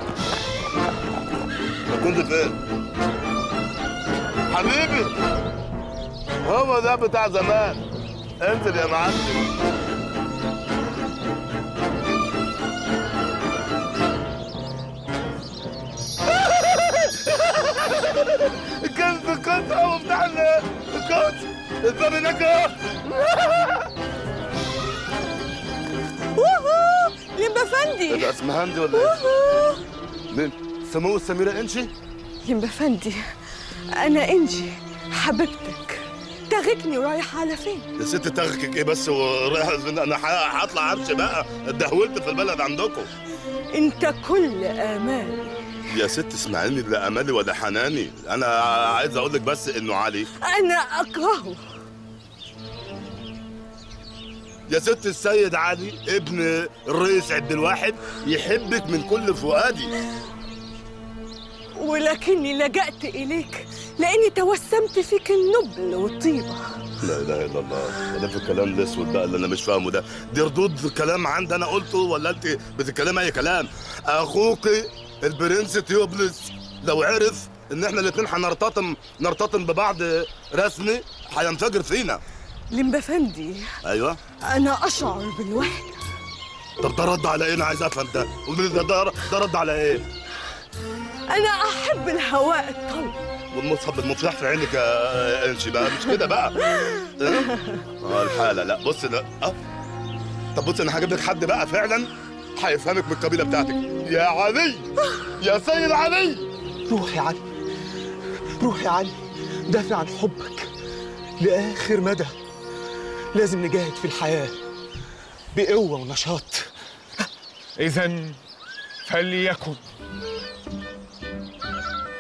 الكنز فين حبيبي هو ده بتاع زمان انزل يا معلم الكنز الكنز هو بتاع ال- الكنز الباب هناك اهو ووهو لمبة إيه أفندي ده اسمها هندي ولا ايه؟ ووهو مين؟ سمو السميرة انشي؟ لمبة أفندي أنا إنجي حبيبتك تاغكني ورايحة على فين؟ يا ست تغكك ايه بس ورايح انا ح- هطلع امشي بقى اتدهولت في البلد عندكم أنت كل آمالي يا ست اسمعيني لا امالي ولا حناني انا عايز اقول لك بس انه علي أنا أكرهه يا ست السيد علي ابن الرئيس عبد الواحد يحبك من كل فؤادي ولكني لجأت إليك لأني توسمت فيك النبل والطيبة لا اله الا الله ده في الكلام الاسود بقى اللي انا مش فاهمه ده دي ردود كلام عندي انا قلته ولا انت بتتكلمي اي كلام اخوك البرنس تيوبلس لو عرف ان احنا الاثنين هنرتطم نرتطم ببعض رسمي هينفجر فينا لمبة فندي ايوه أنا أشعر بالوحدة طب ده رد على ايه انا عايز افهم ده قولي لي ده ده ده رد على ايه أنا أحب الهواء الطلق والمصحف المفتاح في عينك يا انشي بقى مش كده بقى اه آه، الحاله لا بص لا اه طب بص انا هجيب لك حد بقى فعلا هيفهمك من القبيله بتاعتك يا علي يا سيد علي روح يا علي روح يا علي دافع عن حبك لآخر مدى لازم نجاهد في الحياة بقوة ونشاط اذا فليكن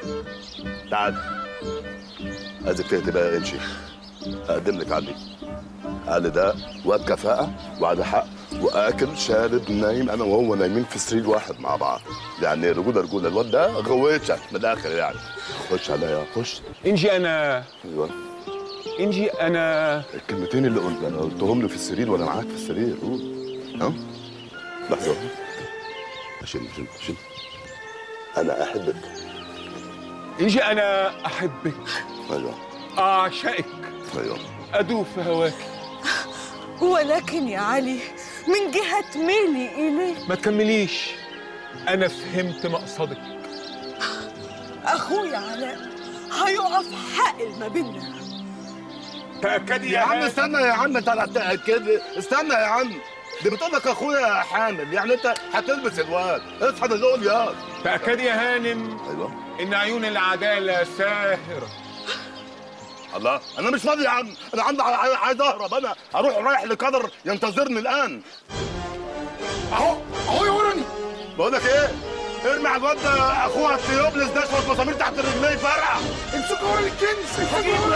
تعال عايزك تهدي بقى يا انشي اقدم لك علي قال لي ده واد كفاءة وعلى حق واكل شارب نايم انا وهو نايمين في سرير واحد مع بعض يعني رجوله رجوله الواد ده غويتك من الاخر يعني خش عليا خش انجي انا ايوه انجي انا الكلمتين اللي قلت انا قلتهم له في السرير وانا معاك في السرير قول ها لحظه واحدة. عشان عشان عشان انا احبك انجي انا احبك ايوه اعشقك ايوه ادوب في هواك ولكن يا علي من جهة ميلي إليك ما تكمليش انا فهمت مقصدك أخويا علاء هيقف حائل ما بيننا تاكدي يا عم استنى يا عم انت هتأكد استنى يا عم دي بتقول لك اخويا حامل يعني انت هتلبس الواد اصحى دول يا تاكدي يا هانم ايوه ان عيون العداله ساهره الله انا مش فاضي يا عم انا عندي ع- عايز اهرب انا هروح رايح لقدر ينتظرني الان اهو اهو يورني بقول لك ايه ارمي على الواد ده اخوها التيوبلس ده شويه مسامير تحت رجليه فرقع امسكوا ورا الكنز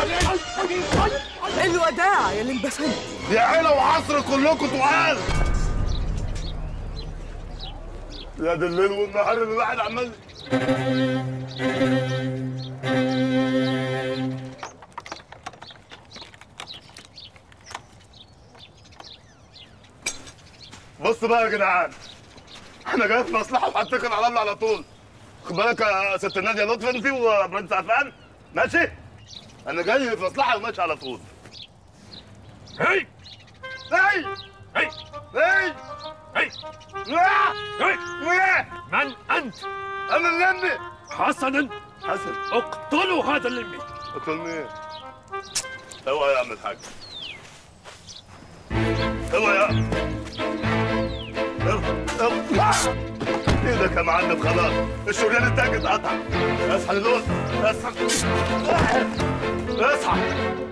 الوداع يا الانبسنت يا عيله وعصر كلكم تقال يا ده الليل والنهار اللي الواحد عمال بص بقى يا جدعان انا جاي في مصلحه وهتكل على الله على طول خد بالك يا ست ناديه لطفي انت وبنت عفان ماشي انا جاي في مصلحه وماشي على طول هي هي هي هي هي هي من انت؟ انا اللمبي حسنا حسن اقتلوا هذا اللمبي اقتل مين؟ اوعى يا عم الحاج اوعى يا اوعى ايدك يا معلم خلاص الشريان التاج اتقطع اصحى لدول اصحى اصحى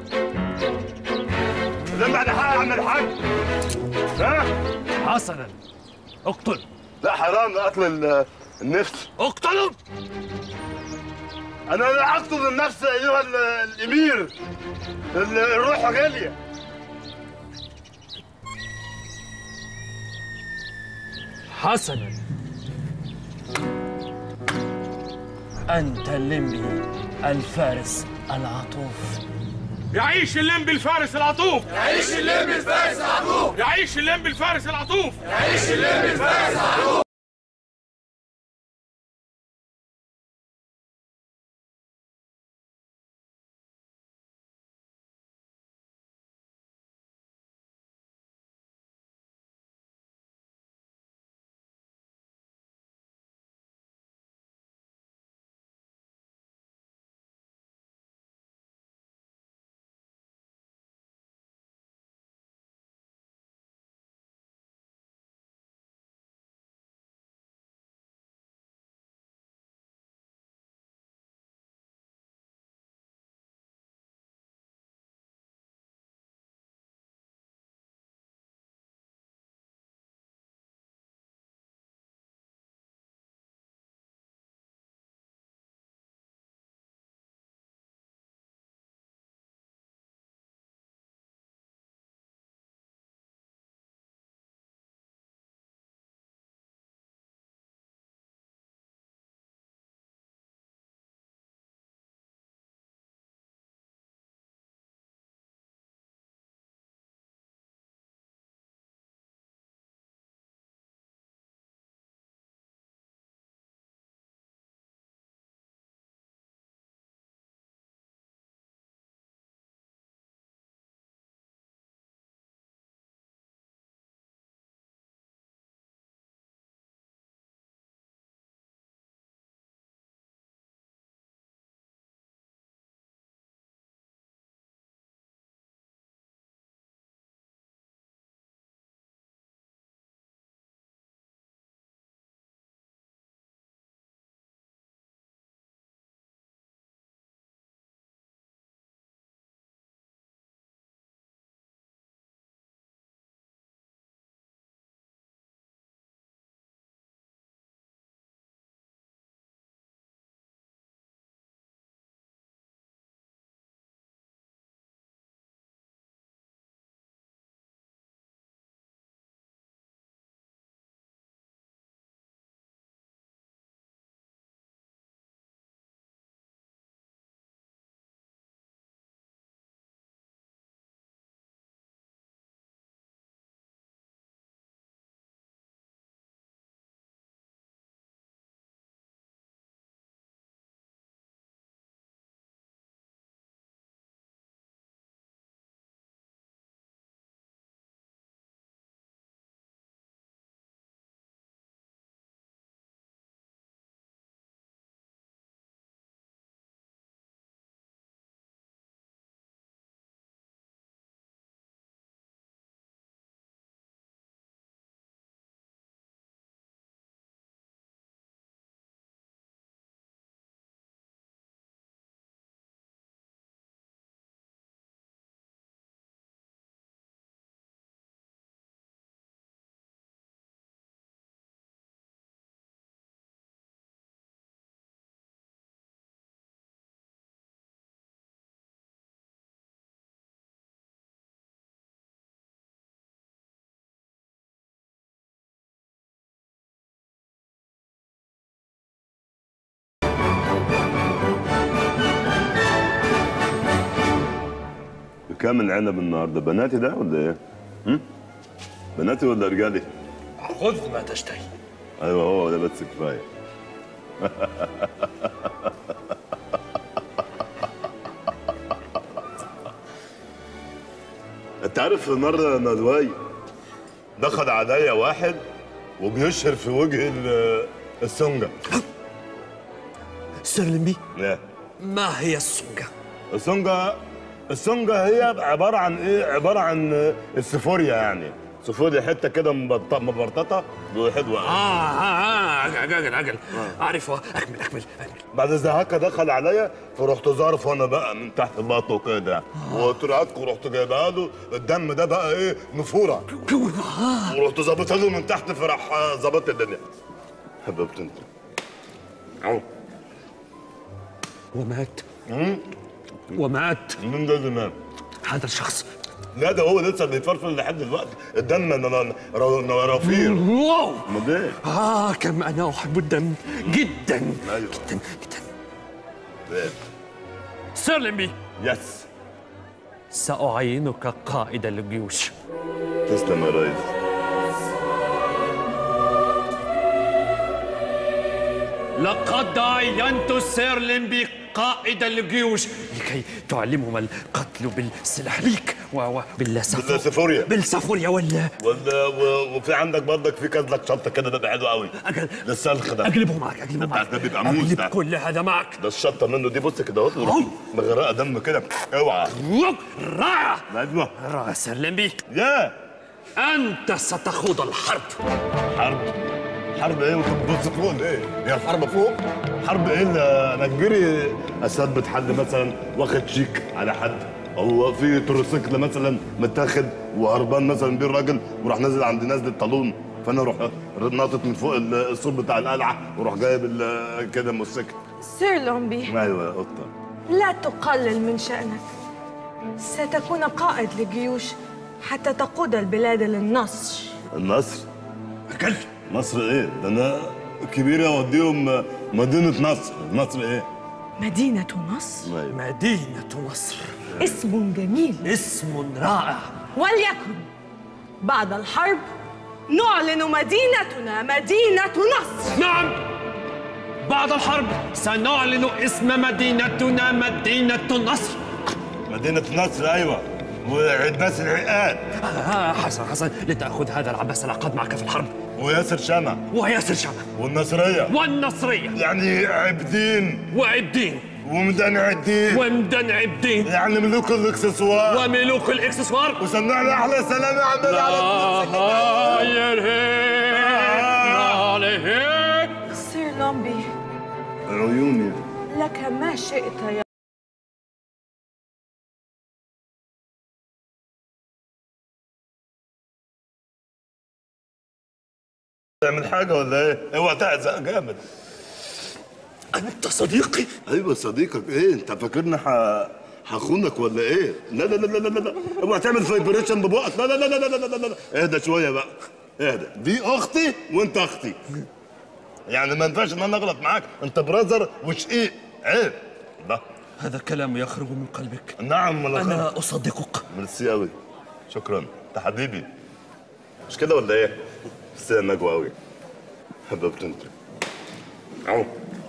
لما على حق يا عم الحاج ها حسنا اقتل لا حرام قتل ال- النفس اقتلوا انا لا اقتل النفس ايها ال- الامير ال- الروح غاليه حسنا أنت الليمبي الفارس العطوف يعيش الليمبي الفارس العطوف يعيش الليمبي الفارس العطوف يعيش الليمبي الفارس العطوف يعيش الليمبي الفارس العطوف بكام العنب النهارده بناتي ده ولا ايه؟ هم؟ بناتي ولا رجالي؟ خذ ما تشتهي ايوه هو ده بس كفايه انت عارف مره ندواي دخل عليا واحد وبيشهر في وجه ال- السنجة سرلمبي لا ما هي السنجة؟ السنجة السنجة هي عبارة عن ايه؟ عبارة عن السفوريا يعني سفوريا حتة كده مبط- مبرططة وحلوة اه اه اه اجل اجل اعرفها اكمل اكمل بعد هكا دخل عليا فرحت ظارف انا بقى من تحت بطنه كده وطلعت ورحت جايبها له الدم ده بقى ايه نفوره ورحت ظابطها له من تحت فراح آه، ظبطت الدنيا حبيبتي انت اهو ومات ومات مين ده اللي مات؟ هذا الشخص لا ده هو لسه بيتفرفل لحد دلوقتي الدم ن- ن- ن- رفير واو امال ايه؟ اه كم انا احب الدم جدا ايوه جدا جدا إيه؟ سرلمبي يس سأعينك قائد الجيوش تسلم يا ريس لقد عينت سيرلمبي قائد الجيوش لكي تعلمهم القتل بالسلاح ليك وبالسافوريا بالسافوريا بالسافوريا ولا ولا و- وفي عندك برضك في كذلك شطه كده ده حلو قوي أجل للسلخ ده اقلبه معك اقلبه معك ده بيبقى موز اقلب ده كل هذا معك ده الشطه منه دي بص كده اهو وروح مغرقه دم كده اوعى رائع ايوه رائع سيرلمبي يا انت ستخوض الحرب حرب حرب ايه وانت بتبص فوق ولا ايه؟ هي الحرب فوق؟ حرب ايه اللي انا اجري اثبت حد مثلا واخد شيك على حد او في تروسيكل مثلا متاخد وهربان مثلا بيه الراجل وراح نازل عند نازل الطالون فانا اروح ناطط من فوق السور بتاع القلعه واروح جايب ال- كده موتوسيكل سير لومبي ايوه يا قطه لا تقلل من شأنك ستكون قائد لجيوش حتى تقود البلاد للنصر النصر اكل مصر ايه؟ ده انا كبير اوديهم مدينه نصر نصر ايه؟ مدينة نصر مدينة نصر اسم جميل اسم رائع وليكن بعد الحرب نعلن مدينتنا مدينة نصر نعم بعد الحرب سنعلن اسم مدينتنا مدينة النصر مدينه نصر ايوه وعيد ناس العقاد آه حسن حسن لتأخذ هذا العباس العقاد معك في الحرب وياسر شمع وياسر شمع والنصريه والنصرية يعني عبدين وعبدين ومدن عدين ومدن عبدين يعني ملوك الاكسسوار وملوك الاكسسوار وسمعنا احلى سلام يا عمال على سير لومبي عيوني لك ما شئت يا تعمل حاجه ولا ايه؟ اوعى تعزق جامد انت صديقي ايوه صديقك ايه انت فاكرني ح... هخونك ولا ايه؟ لا لا لا لا لا لا اوعى تعمل فايبريشن ببقك لا لا لا لا لا لا لا لا اهدى شويه بقى اهدى دي اختي وانت اختي يعني ما ينفعش ان انا اغلط معاك انت براذر وشقيق عيب ده هذا كلام يخرج من قلبك نعم ولا أنا خير؟ أصدقك ميرسي قوي شكرا انت حبيبي مش كده ولا ايه؟ ميرسي يا نجوى قوي حبيبتي انت اهو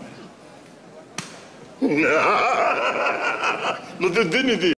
ما تديني دي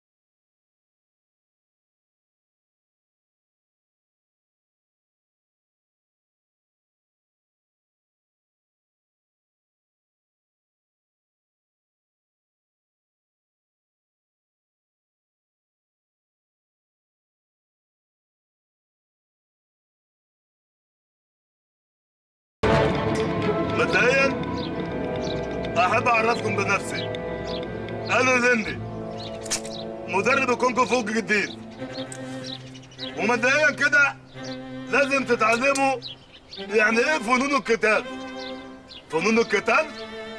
مبدئيا احب اعرفكم بنفسي انا لندي مدرب الكونغ فو جديد ومبدئيا كده لازم تتعلموا يعني ايه فنون القتال فنون القتال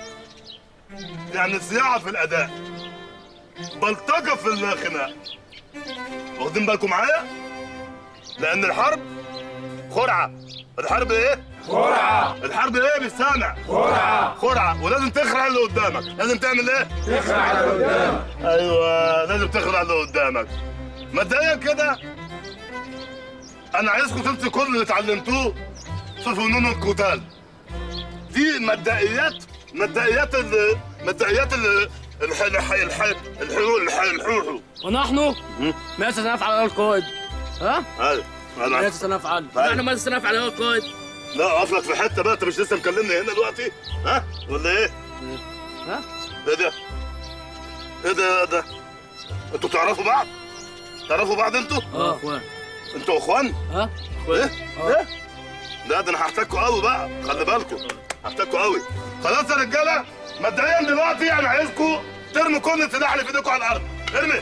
يعني صياعه في الاداء بلطجه في الخناق واخدين بالكم معايا لان الحرب خرعه الحرب ايه خرعه خرعة الحرب ايه مش سامع خرعة. خرعة ولازم تخرع اللي قدامك لازم تعمل ايه تخرع اللي قدامك. ايوه لازم تخرع اللي قدامك مبدئيا كده انا عايزكم تنسوا كل اللي اتعلمتوه في فنون القتال دي مبدئيات مبدئيات ال مبدئيات ال الح الح الح الحلول الح الحلول ونحن ماذا سنفعل يا القائد؟ ها؟ ايوه ماذا انا سنفعل؟ أيوة. نحن ماذا سنفعل يا القائد؟ لا اقف لك في حته بقى انت مش لسه مكلمني هنا دلوقتي ها ولا ايه؟ ها؟ ايه ده؟ ايه ده ده؟ انتوا تعرفوا بعض؟ تعرفوا بعض انتوا؟ اه اخوان انتوا اخوان؟ ها؟ ايه؟ ايه؟ لا ده انا هحتاجكوا قوي بقى خلي بالكم هحتاجكوا قوي خلاص يا رجاله مبدئيا دلوقتي انا عايزكم ترموا كل السلاح اللي في ايديكم على الارض ارمي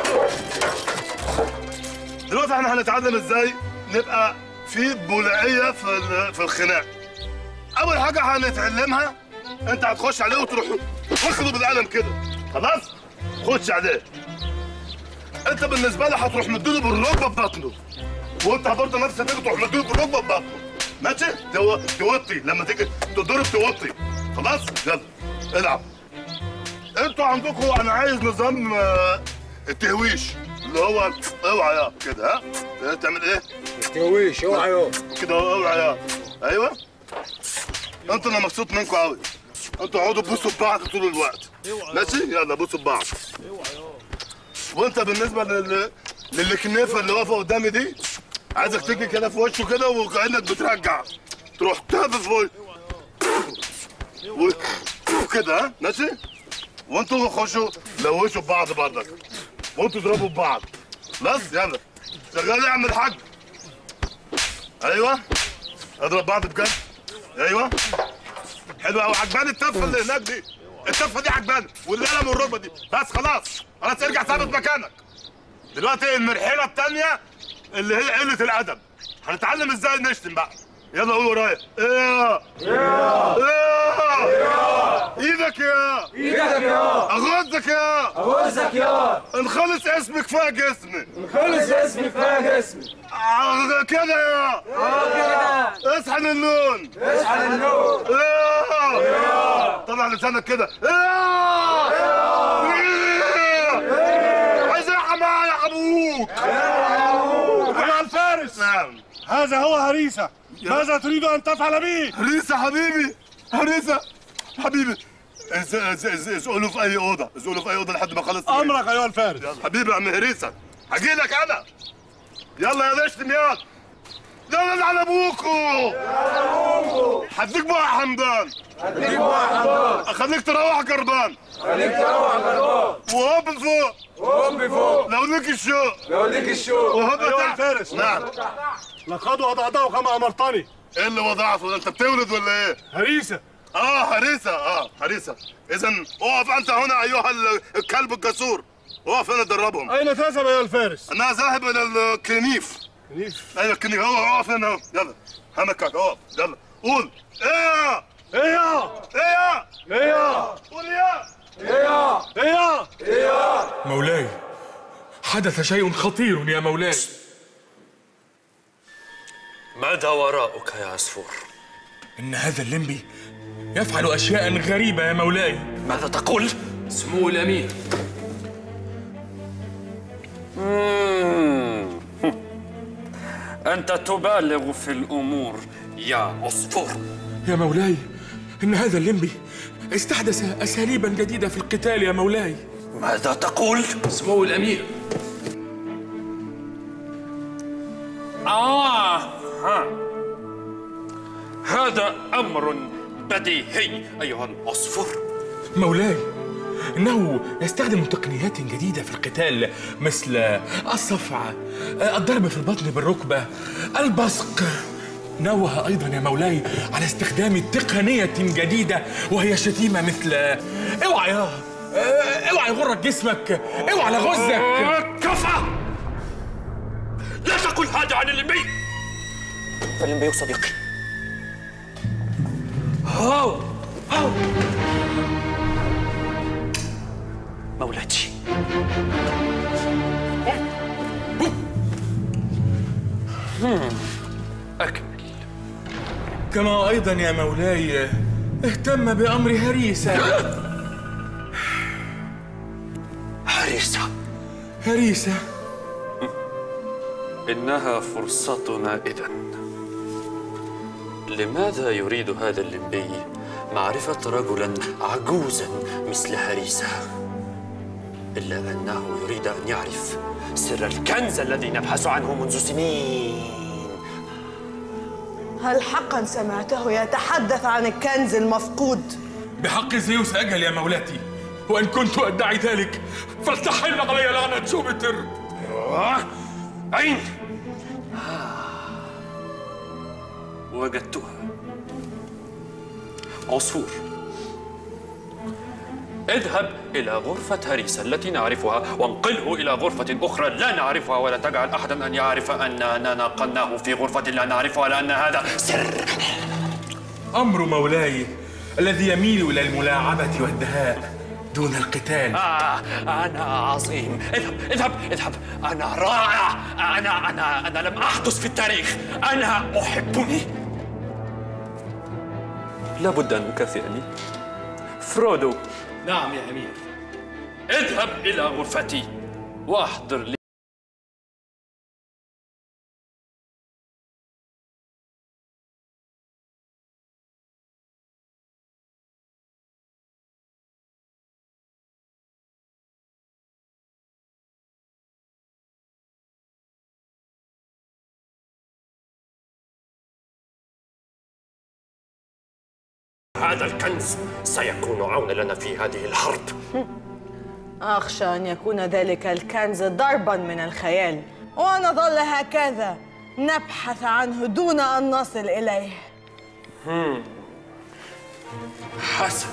دلوقتي احنا هنتعلم ازاي نبقى في بولعيه في ال- في الخناق اول حاجه هنتعلمها انت هتخش عليه وتروح واخده بالقلم كده خلاص خش عليه انت بالنسبه لي هتروح مديله بالركبه ببطنه وانت برضه نفس النجم تروح مديله بالركبه ببطنه ماشي تو- توطي لما تيجي تضرب توطي خلاص يلا العب انتوا عندكم انا عايز نظام آه، التهويش اللي هو اوعى يا كده ها اه، تعمل ايه؟ التهويش اوعى يا كده اوعى يا ايوه انتوا انا مبسوط منكم قوي انتوا اقعدوا تبصوا ببعض طول الوقت ماشي يلا بصوا ببعض وانت بالنسبه لل للكنيفه اللي واقفه قدامي دي عايزك تيجي كده في وشه كده وكانك بترجع تروح تهفف في وشه. و- وكده ها ماشي وانتوا خشوا لوشوا ببعض برضك وانتوا اضربوا ببعض خلاص يلا شغال يا عم الحاج ايوه اضرب بعض بجد ايوه حلو قوي عجباني التفه اللي هناك دي التفه دي عجباني والقلم والركبه دي بس خلاص خلاص ارجع ثابت مكانك دلوقتي المرحله الثانيه اللي هي قله الادب هنتعلم ازاي نشتم بقى يلا قول ورايا ايه يا. ايه ايدك يا إيدك يا. اغزك يا أغزك يا. انخلص اسمك كفايه جسمي انخلص اسمي كفايه جسمي. آه، كده يا اه كده. اصحى للون اصحى للون. ايه ايه. طلع لسانك كده ايه ايه عايز يا معايا ابوك أيها الفارس نعم هذا هو هريسة ماذا تريد أن تفعل به؟ هريسة حبيبي هريسة حبيبي اس- اس- اس- اسأله في أي أوضة اسأله في أي أوضة لحد ما أخلص أمرك أيها الفارس يلا حبيبي يا عم هريسة هجي لك أنا يلا يا نشتم يلا لا لا على أبوكو هديك بقى يا حمدان هديك بقى يا حمدان. أخليك تروح جربان خليك تروح جربان. وهوب لفوق وهوب لفوق. لو ليك الشوق لو ليك الشوق. وهوب أيها تحت الفارس نعم لقد وضعته كما أمرتني ايه اللي وضعته ده انت بتولد ولا ايه؟ هريسة اه هريسة اه هريسة اذا اقف انت هنا ايها ال- الكلب الجسور اقف هنا دربهم أين تذهب أيها الفارس؟ انا ذاهب الى الكنيف كنيف ايوه الكنيف هو اقف هنا اهو. يلا همكك اقف يلا قول ايه إيه يا ايه إيه يا قول يا ايه إيه يا ايه مولاي حدث شيء خطير يا مولاي ماذا وراءك يا عصفور؟ إن هذا الليمبي يفعل أشياء غريبة يا مولاي ماذا تقول؟ سمو الأمير مم. أنت تبالغ في الأمور يا عصفور يا مولاي إن هذا الليمبي استحدث أساليبا جديدة في القتال يا مولاي ماذا تقول؟ سمو الأمير آه ها. هذا أمر بديهي أيها العصفور مولاي إنه يستخدم تقنيات جديدة في القتال مثل الصفعة الضرب في البطن بالركبة البصق نوه أيضا يا مولاي على استخدام تقنية جديدة وهي شتيمة مثل اوعى يا اوعى يغرك جسمك اوعى لغزك كفى لا تقل هذا عن الليمبي فالليمبي صديقي هاو هاو مولاتي هم. أكمل كما أيضا يا مولاي اهتم بأمر هريسة هريسة هريسة إنها فرصتنا إذا لماذا يريد هذا اللمبي معرفة رجلا عجوزا مثل هريسة إلا أنه يريد أن يعرف سر الكنز الذي نبحث عنه منذ سنين هل حقا سمعته يتحدث عن الكنز المفقود بحق زيوس أجل يا مولاتي وإن كنت أدعي ذلك فلتحل علي لعنة جوبيتر أين؟ وجدتها عصفور اذهب إلى غرفة هريسة التي نعرفها وانقله إلى غرفة أخرى لا نعرفها ولا تجعل أحدا أن يعرف أننا نقلناه في غرفة لا نعرفها لأن هذا سر أمر مولاي الذي يميل إلى الملاعبة والدهاء دون القتال آه أنا عظيم اذهب اذهب اذهب أنا رائع أنا أنا أنا لم أحدث في التاريخ أنا أحبني لابد أن نكافئني فرودو نعم يا أمير اذهب إلى غرفتي واحضر لي هذا الكنز سيكون عونا لنا في هذه الحرب أخشى أن يكون ذلك الكنز ضربا من الخيال ونظل هكذا نبحث عنه دون أن نصل إليه هم. حسنا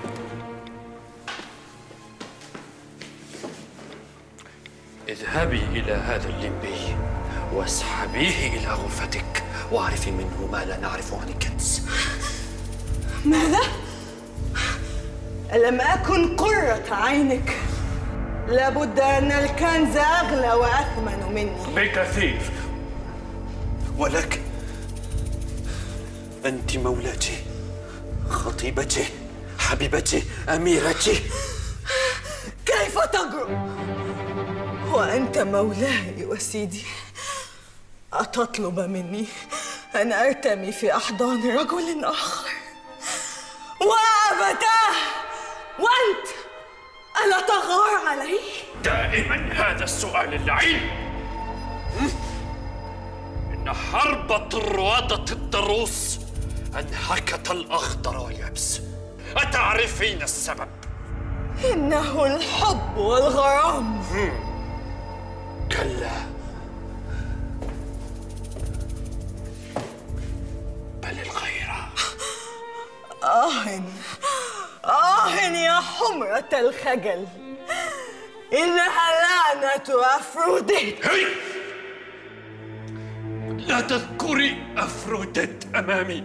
اذهبي إلى هذا الليمبي واسحبيه إلى غرفتك واعرفي منه ما لا نعرف عن الكنز ماذا؟ ألم أكن قرة عينك لابد أن الكنز أغلى وأثمن مني بكثير ولكن أنت مولاتي خطيبتي حبيبتي أميرتي كيف تجرؤ؟ وأنت مولاي وسيدي أتطلب مني أن أرتمي في أحضان رجل آخر وأبتاه وأنت ألا تغار علي؟ دائما هذا السؤال اللعين م? إن حرب طروادة الضروس أنهكت الأخضر واليابس أتعرفين السبب؟ إنه الحب والغرام كلا بل الغيرة آه آه يا حمرة الخجل إنها لعنة أفروديت هي لا تذكري أفروديت أمامي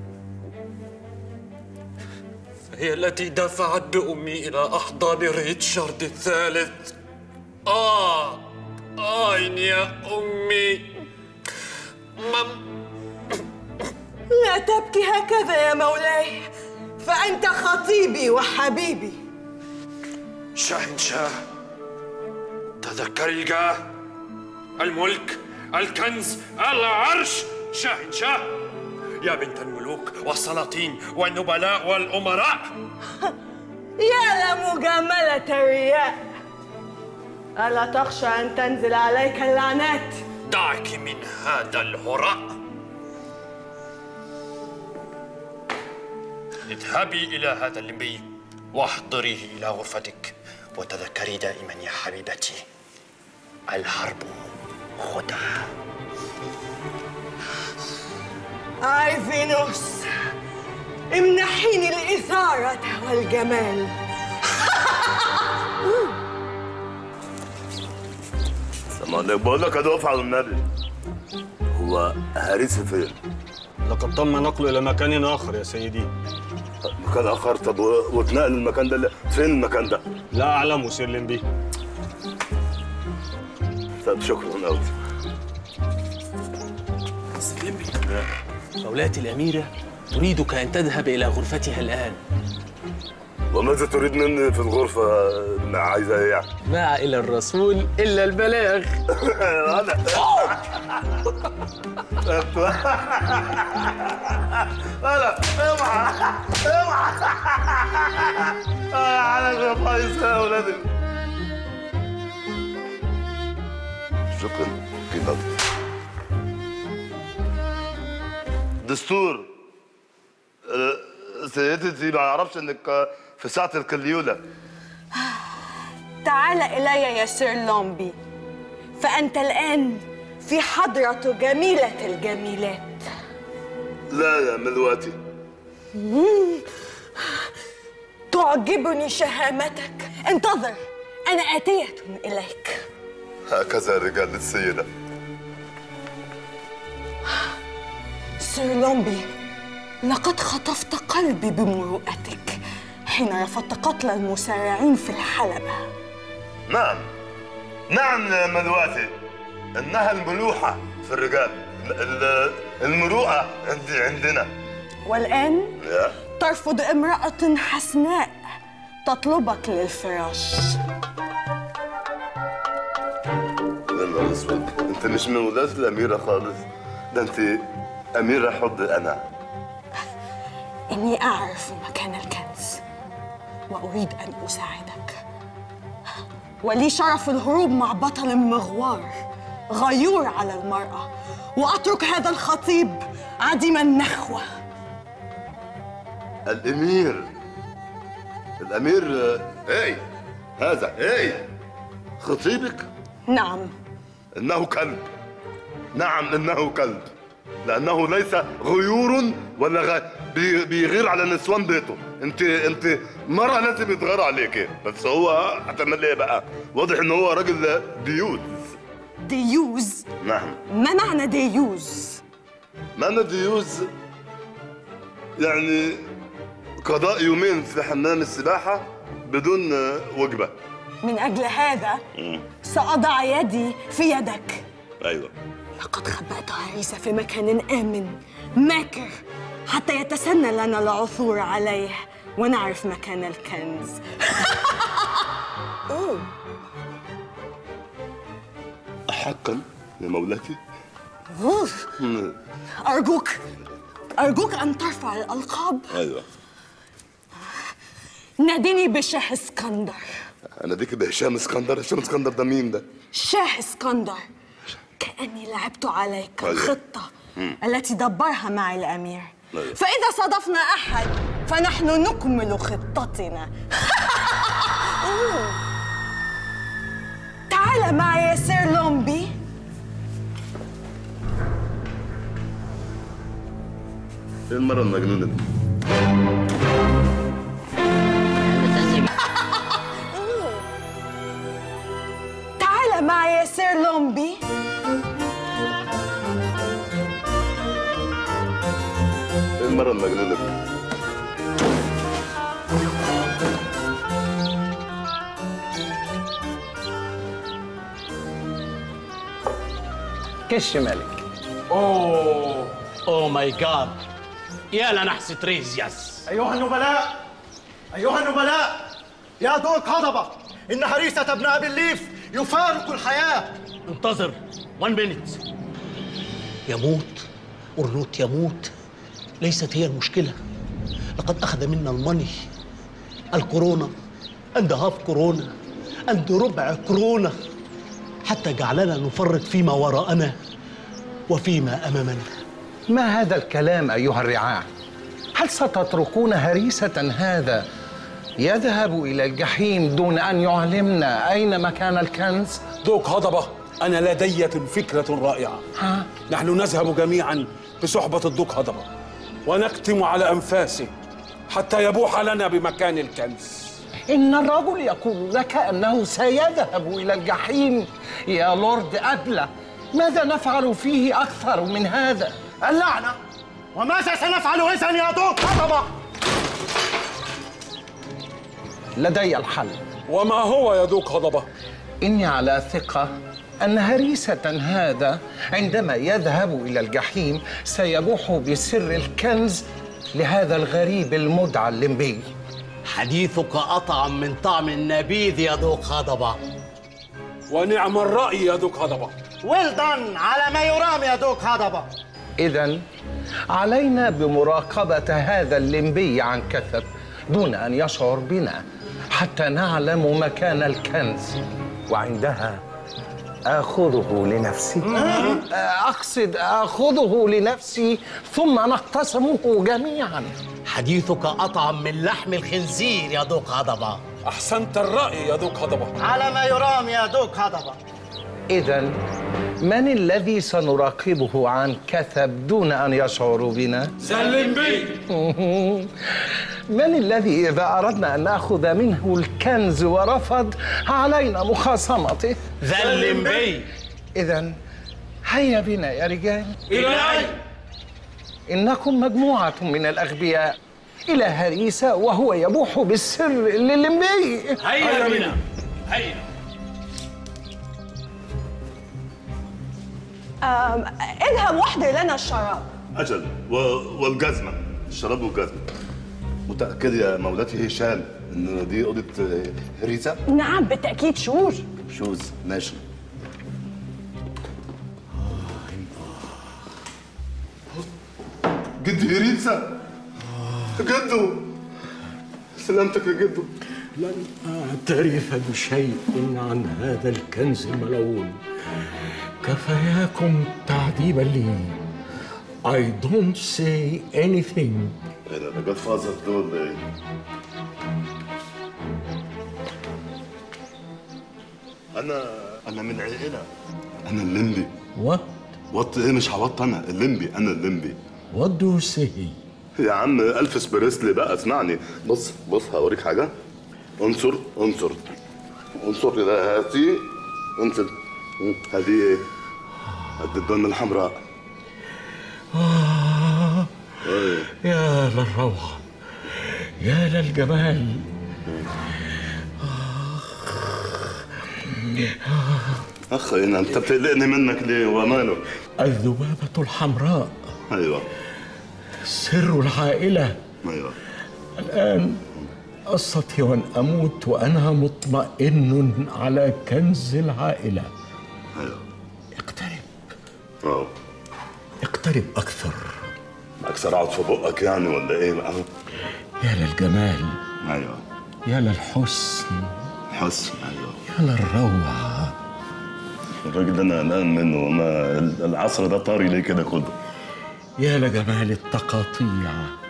هي التي دفعت بأمي إلى أحضان ريتشارد الثالث آه آه يا أمي مم لا تبكي هكذا يا مولاي فأنت خطيبي وحبيبي شاهنشاه تذكري الجاه الملك الكنز العرش شاهنشاه يا بنت الملوك والسلاطين والنبلاء والأمراء يا لمجاملة الرياء ألا تخشى أن تنزل عليك اللعنات دعك من هذا الهراء اذهبي إلى هذا اللمبي واحضريه إلى غرفتك وتذكري دائما يا حبيبتي الحرب خدعة آي فينوس امنحيني الإثارة والجمال سامعني بقول لك ادوف على النبي هو هريس فين؟ لقد تم نقله إلى مكان آخر يا سيدي مكان اخر طب و- واتنقل المكان ده ل- فين المكان ده؟ لا أعلم سلم به طب شكرا قوي سلمي مولاتي الأميرة تريدك أن تذهب إلى غرفتها الآن وماذا تريد مني في الغرفة اللي عايزة ايه يعني؟ ما إلى الرسول إلا البلاغ انا لا اوعى اوعى آه، على غفايس يا ولادي شكرا كده دستور آه، سيدتي ما اعرفش انك في ساعة الكليولة تعال إلي يا سير لومبي فأنت الآن في حضرة جميلة الجميلات لا يا ملواتي مم. تعجبني شهامتك انتظر أنا آتية إليك هكذا الرجال السيدة سير لومبي لقد خطفت قلبي بمروءتك حين رفضت قتل المسارعين في الحلبة نعم نعم يا ملواتي انها الملوحة في الرجال ال- ال- المروءة عندي عندنا والآن يا ترفض امرأة حسناء تطلبك للفراش يا نهار اسود انت مش من ولاد الاميرة خالص ده انت اميرة حبي انا إني أعرف مكان الكنز وأريد أن أساعدك ولي شرف الهروب مع بطل مغوار غيور على المرأة وأترك هذا الخطيب عديم النخوة الامير الامير اي هذا اي خطيبك نعم انه كلب نعم انه كلب لانه ليس غيور ولا غ... بي... بيغير على نسوان بيته انت انت مره لازم يتغير عليك بس هو هتعمل ايه بقى واضح ان هو راجل ديوز ديوز نعم ما معنى ديوز؟ معنى ديوز يعني قضاء يومين في حمام السباحه بدون وجبه من أجل هذا مم. سأضع يدي في يدك ايوه لقد خبأت عريسة في مكان آمن ماكر حتى يتسنى لنا العثور عليه ونعرف مكان الكنز أوه. حقا يا مولاتي أوه. مم. أرجوك أرجوك أن ترفع الألقاب ايوه ناديني بشاه اسكندر انا ديك بهشام اسكندر هشام اسكندر ده مين ده شاه اسكندر كأني لعبت عليك أيوة. الخطة مم. التي دبرها معي الأمير أيوة. فإذا صادفنا أحد فنحن نكمل خطتنا أوه. تعال معي يا سير لومبي ايه المره المجنونه دي أوه. تعال معي يا سير لومبي ايه المره المجنونه دي كش ملك اوه اوه ماي جاد يا لنحس تريزياس أيها النبلاء أيها النبلاء يا دوك هضبة إن هريسة ابن أبي الليف يفارق الحياة انتظر 1 مينيت يموت أرنوت يموت ليست هي المشكلة لقد أخذ منا الماني الكورونا أند هاف كورونا أند ربع كورونا حتى جعلنا نفرط فيما وراءنا وفيما أمامنا ما هذا الكلام أيها الرعاع؟ هل ستتركون هريسة هذا يذهب إلى الجحيم دون أن يعلمنا أين مكان الكنز؟ دوك هضبة أنا لدي فكرة رائعة ها؟ نحن نذهب جميعا بصحبة الدوك هضبة ونكتم على أنفاسه حتى يبوح لنا بمكان الكنز إن الرجل يقول لك أنه سيذهب إلى الجحيم يا لورد أبلة ماذا نفعل فيه أكثر من هذا؟ اللعنة وماذا سنفعل إذا يا دوك هضبة لدي الحل وما هو يا دوك هضبة؟ إني على ثقة أن هريسة هذا عندما يذهب إلى الجحيم سيبوح بسر الكنز لهذا الغريب المدعى الليمبي حديثك أطعم من طعم النبيذ يا ذوق هضبة ونعم الرأي يا ذوق هضبة ويل دان على ما يرام يا ذوق هضبة إذا علينا بمراقبة هذا الليمبي عن كثب دون أن يشعر بنا حتى نعلم مكان الكنز وعندها آخذه لنفسي أقصد آخذه لنفسي ثم نقتسمه جميعا حديثك أطعم من لحم الخنزير يا ذوق هضبة أحسنت الرأي يا ذوق هضبة على ما يرام يا ذوق هضبة إذا من الذي سنراقبه عن كثب دون أن يشعر بنا؟ زلمبي من الذي إذا أردنا أن نأخذ منه الكنز ورفض علينا مخاصمته؟ زلمبي إذا هيا بنا يا رجال إلى أين؟ إنكم مجموعة من الأغبياء إلى هريسة وهو يبوح بالسر للمبي هيا بنا هيا آم، اذهب واحضر لنا الشراب أجل و... والجزمة الشراب والجزمة متأكد يا مولاتي هشام إن دي أوضة آه، هريسة؟ نعم بالتأكيد شور شوز ماشي جد هريسة جدو سلامتك يا جدو لن أعترف بشيء عن هذا الكنز الملعون كفاياكم تعذيبا لي I don't say anything ايه ده ده جاد فازر دول ايه انا انا من عائله انا الليمبي What? وط ايه مش هوط انا الليمبي انا الليمبي What do you say? يا عم الفس بريسلي بقى اسمعني بص بص هوريك حاجه انصر انصر انصر كده هاتي انصر هذه ايه قد الدم الحمراء آه ايه يا للروعة يا للجمال اخ هنا انت بتقلقني منك ليه وماله الذبابة الحمراء ايوه سر العائلة ايوه الآن أستطيع أن أموت وأنا مطمئن على كنز العائلة ايوه اقترب اه اقترب أكثر اكثر اقعد في بقك يعني ولا ايه بقى يا للجمال ايوه يا للحسن حسن ايوه يا للروعة الراجل ده انا قلقان منه ما العصر ده طاري ليه كده كله يا لجمال التقاطيع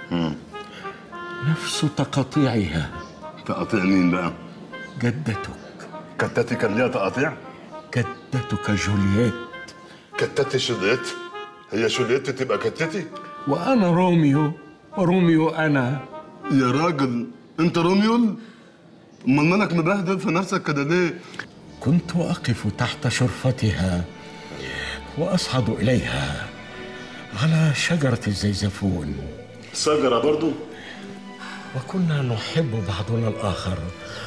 نفس تقاطيعها تقاطيع مين بقى؟ جدتك كتاتي كان ليها تقاطيع؟ جدتك جولييت كتاتي شوليت هي شوليت تبقى كتاتي؟ وأنا روميو وروميو أنا يا راجل انت روميو امال مالك مبهدل في نفسك كده ليه؟ كنت أقف تحت شرفتها وأصعد إليها على شجرة الزيزفون شجرة برضو؟ وكنا نحب بعضنا الآخر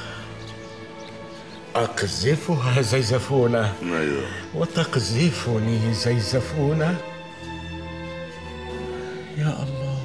أقذفها زيزفونة ايوه وتقذفني زيزفونة يا الله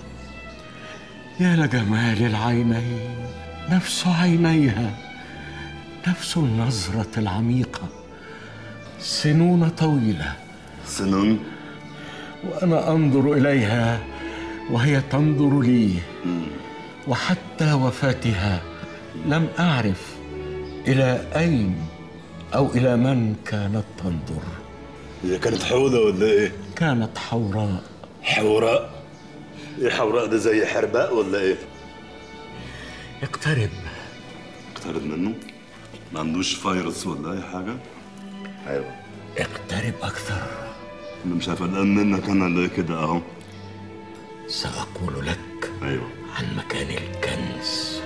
يا لجمال العينين نفس عينيها نفس النظرة العميقة سنون طويلة سنون وأنا أنظر إليها وهي تنظر لي وحتى وفاتها لم أعرف إلى أين أو إلى من كانت تنظر هي كانت حوضة ولا ايه؟ كانت حوراء حوراء؟ ايه حوراء ده زي حرباء ولا ايه؟ اقترب اقترب منه؟ ما عندوش فيروس ولا اي حاجة؟ ايوه اقترب أكثر انا مش قلقان منك انا ليه كده اهو سأقول لك ايوه عن مكان الكنز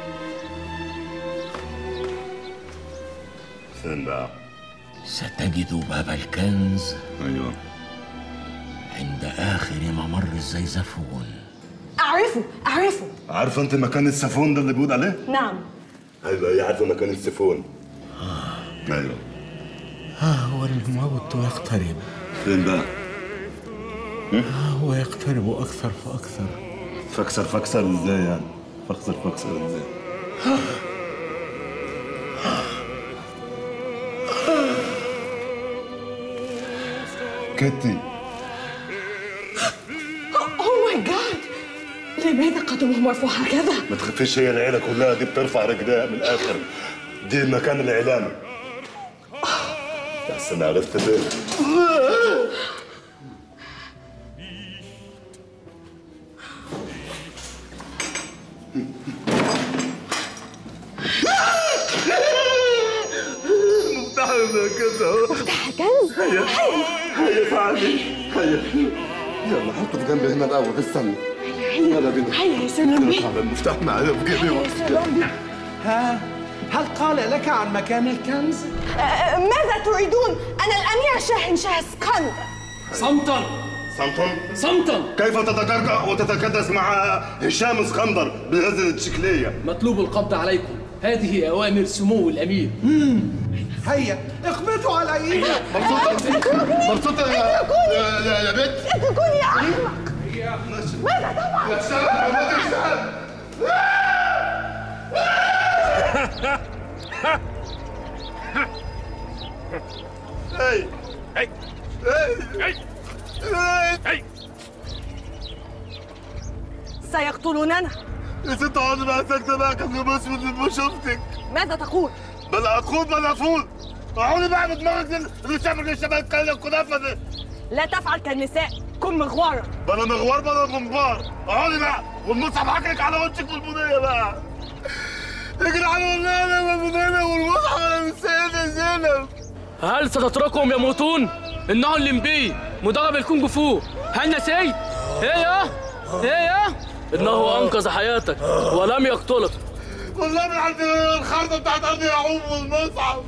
فين بقى؟ ستجد باب الكنز ايوه عند آخر ممر الزيزفون أعرفه أعرفه عارفه انت مكان السفون ده اللي بيقول عليه؟ نعم ايوه هي عارفه مكان السفون ايوه ها هو الموت يقترب فين بقى؟ ها هو يقترب أكثر فأكثر فكسر فكسر ازاي يعني فكسر فكسر ازاي كتي اوه ماي جاد لماذا قدمه مرفوع هكذا؟ ما تخافيش هي العيله كلها دي بترفع رجلها من الاخر دي المكان الاعلامي بس انا عرفت ليه مفتاح كذا مفتاح كنز؟ هيا هيا تعالي هيا يلا حطه في جنبي هنا الاول استنى يلا بينا هيا يا سلمي تعال المفتاح معايا في جيبي هيا يا سلمي ها هل قال لك عن مكان الكنز؟ آه، ماذا تريدون؟ أنا الأمير شاهن شاه اسكندر صمتا صمتا صمتا كيف تتكركع وتتكدس مع هشام اسكندر بهذه الشكلية مطلوب القبض عليكم هذه أوامر سمو الأمير هيا اقبضوا عليها مبسوطة مبسوطة يا يا يا بنت اتركوني يا أحمق ماذا تفعل؟ يا سلام يا سلام هاي هاي هاي هاي سيقتلوننا يا ست اقعدي بقى ساكتة بقى قبل ما اسود ما شفتك ماذا تقول؟ بلا اقول بلا افول اقعدي بقى بدماغك دي اللي شافك شبه الكلام الكنافة دي لا تفعل كالنساء كن مغوارا بلا مغوار بلا منبار اقعدي بقى والمصحف حكلك على وشك والبنية بقى اجري على ولانا والبنية والمصحف على السيدة زينب هل ستتركهم يموتون؟ إنه الليمبي مدرب الكونغ فو هل نسيت؟ هي هي إنه أنقذ حياتك ولم يقتلك والله من عند الخرطة بتاعت ارض يعقوب والمصحف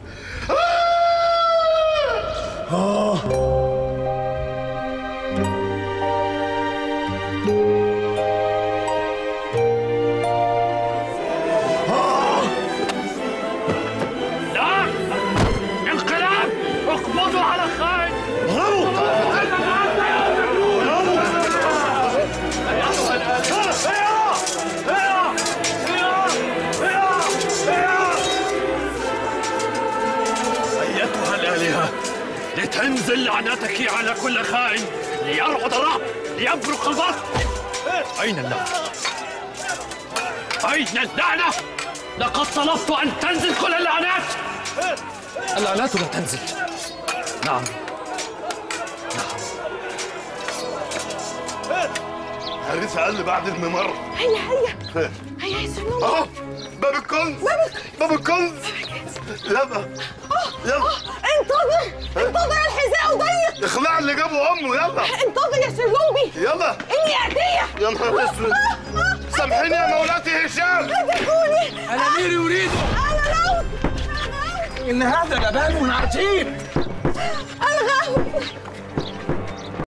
لا انقلاب اقبضوا على الخائن أيتها الآلهة لتنزل لعنتك على كل خائن ليرعد الرعب ليبرق البرق أين اللعنة؟ أين اللعنة؟ لقد طلبت أن تنزل كل اللعنات اللعنات لا تنزل نعم هريس قال لي بعد الممر هيا هيا هيا يا سلمي اهو باب الكنز باب الكنز يلا يلا انتظر انتظر الحذاء ضيق اخلع اللي جابه امه يلا انتظر يا سلومي يلا اني اتيه يا نهار اسود سامحيني يا مولاتي هشام اتركوني الأمير يريد انا لو إن هذا لبان عجيب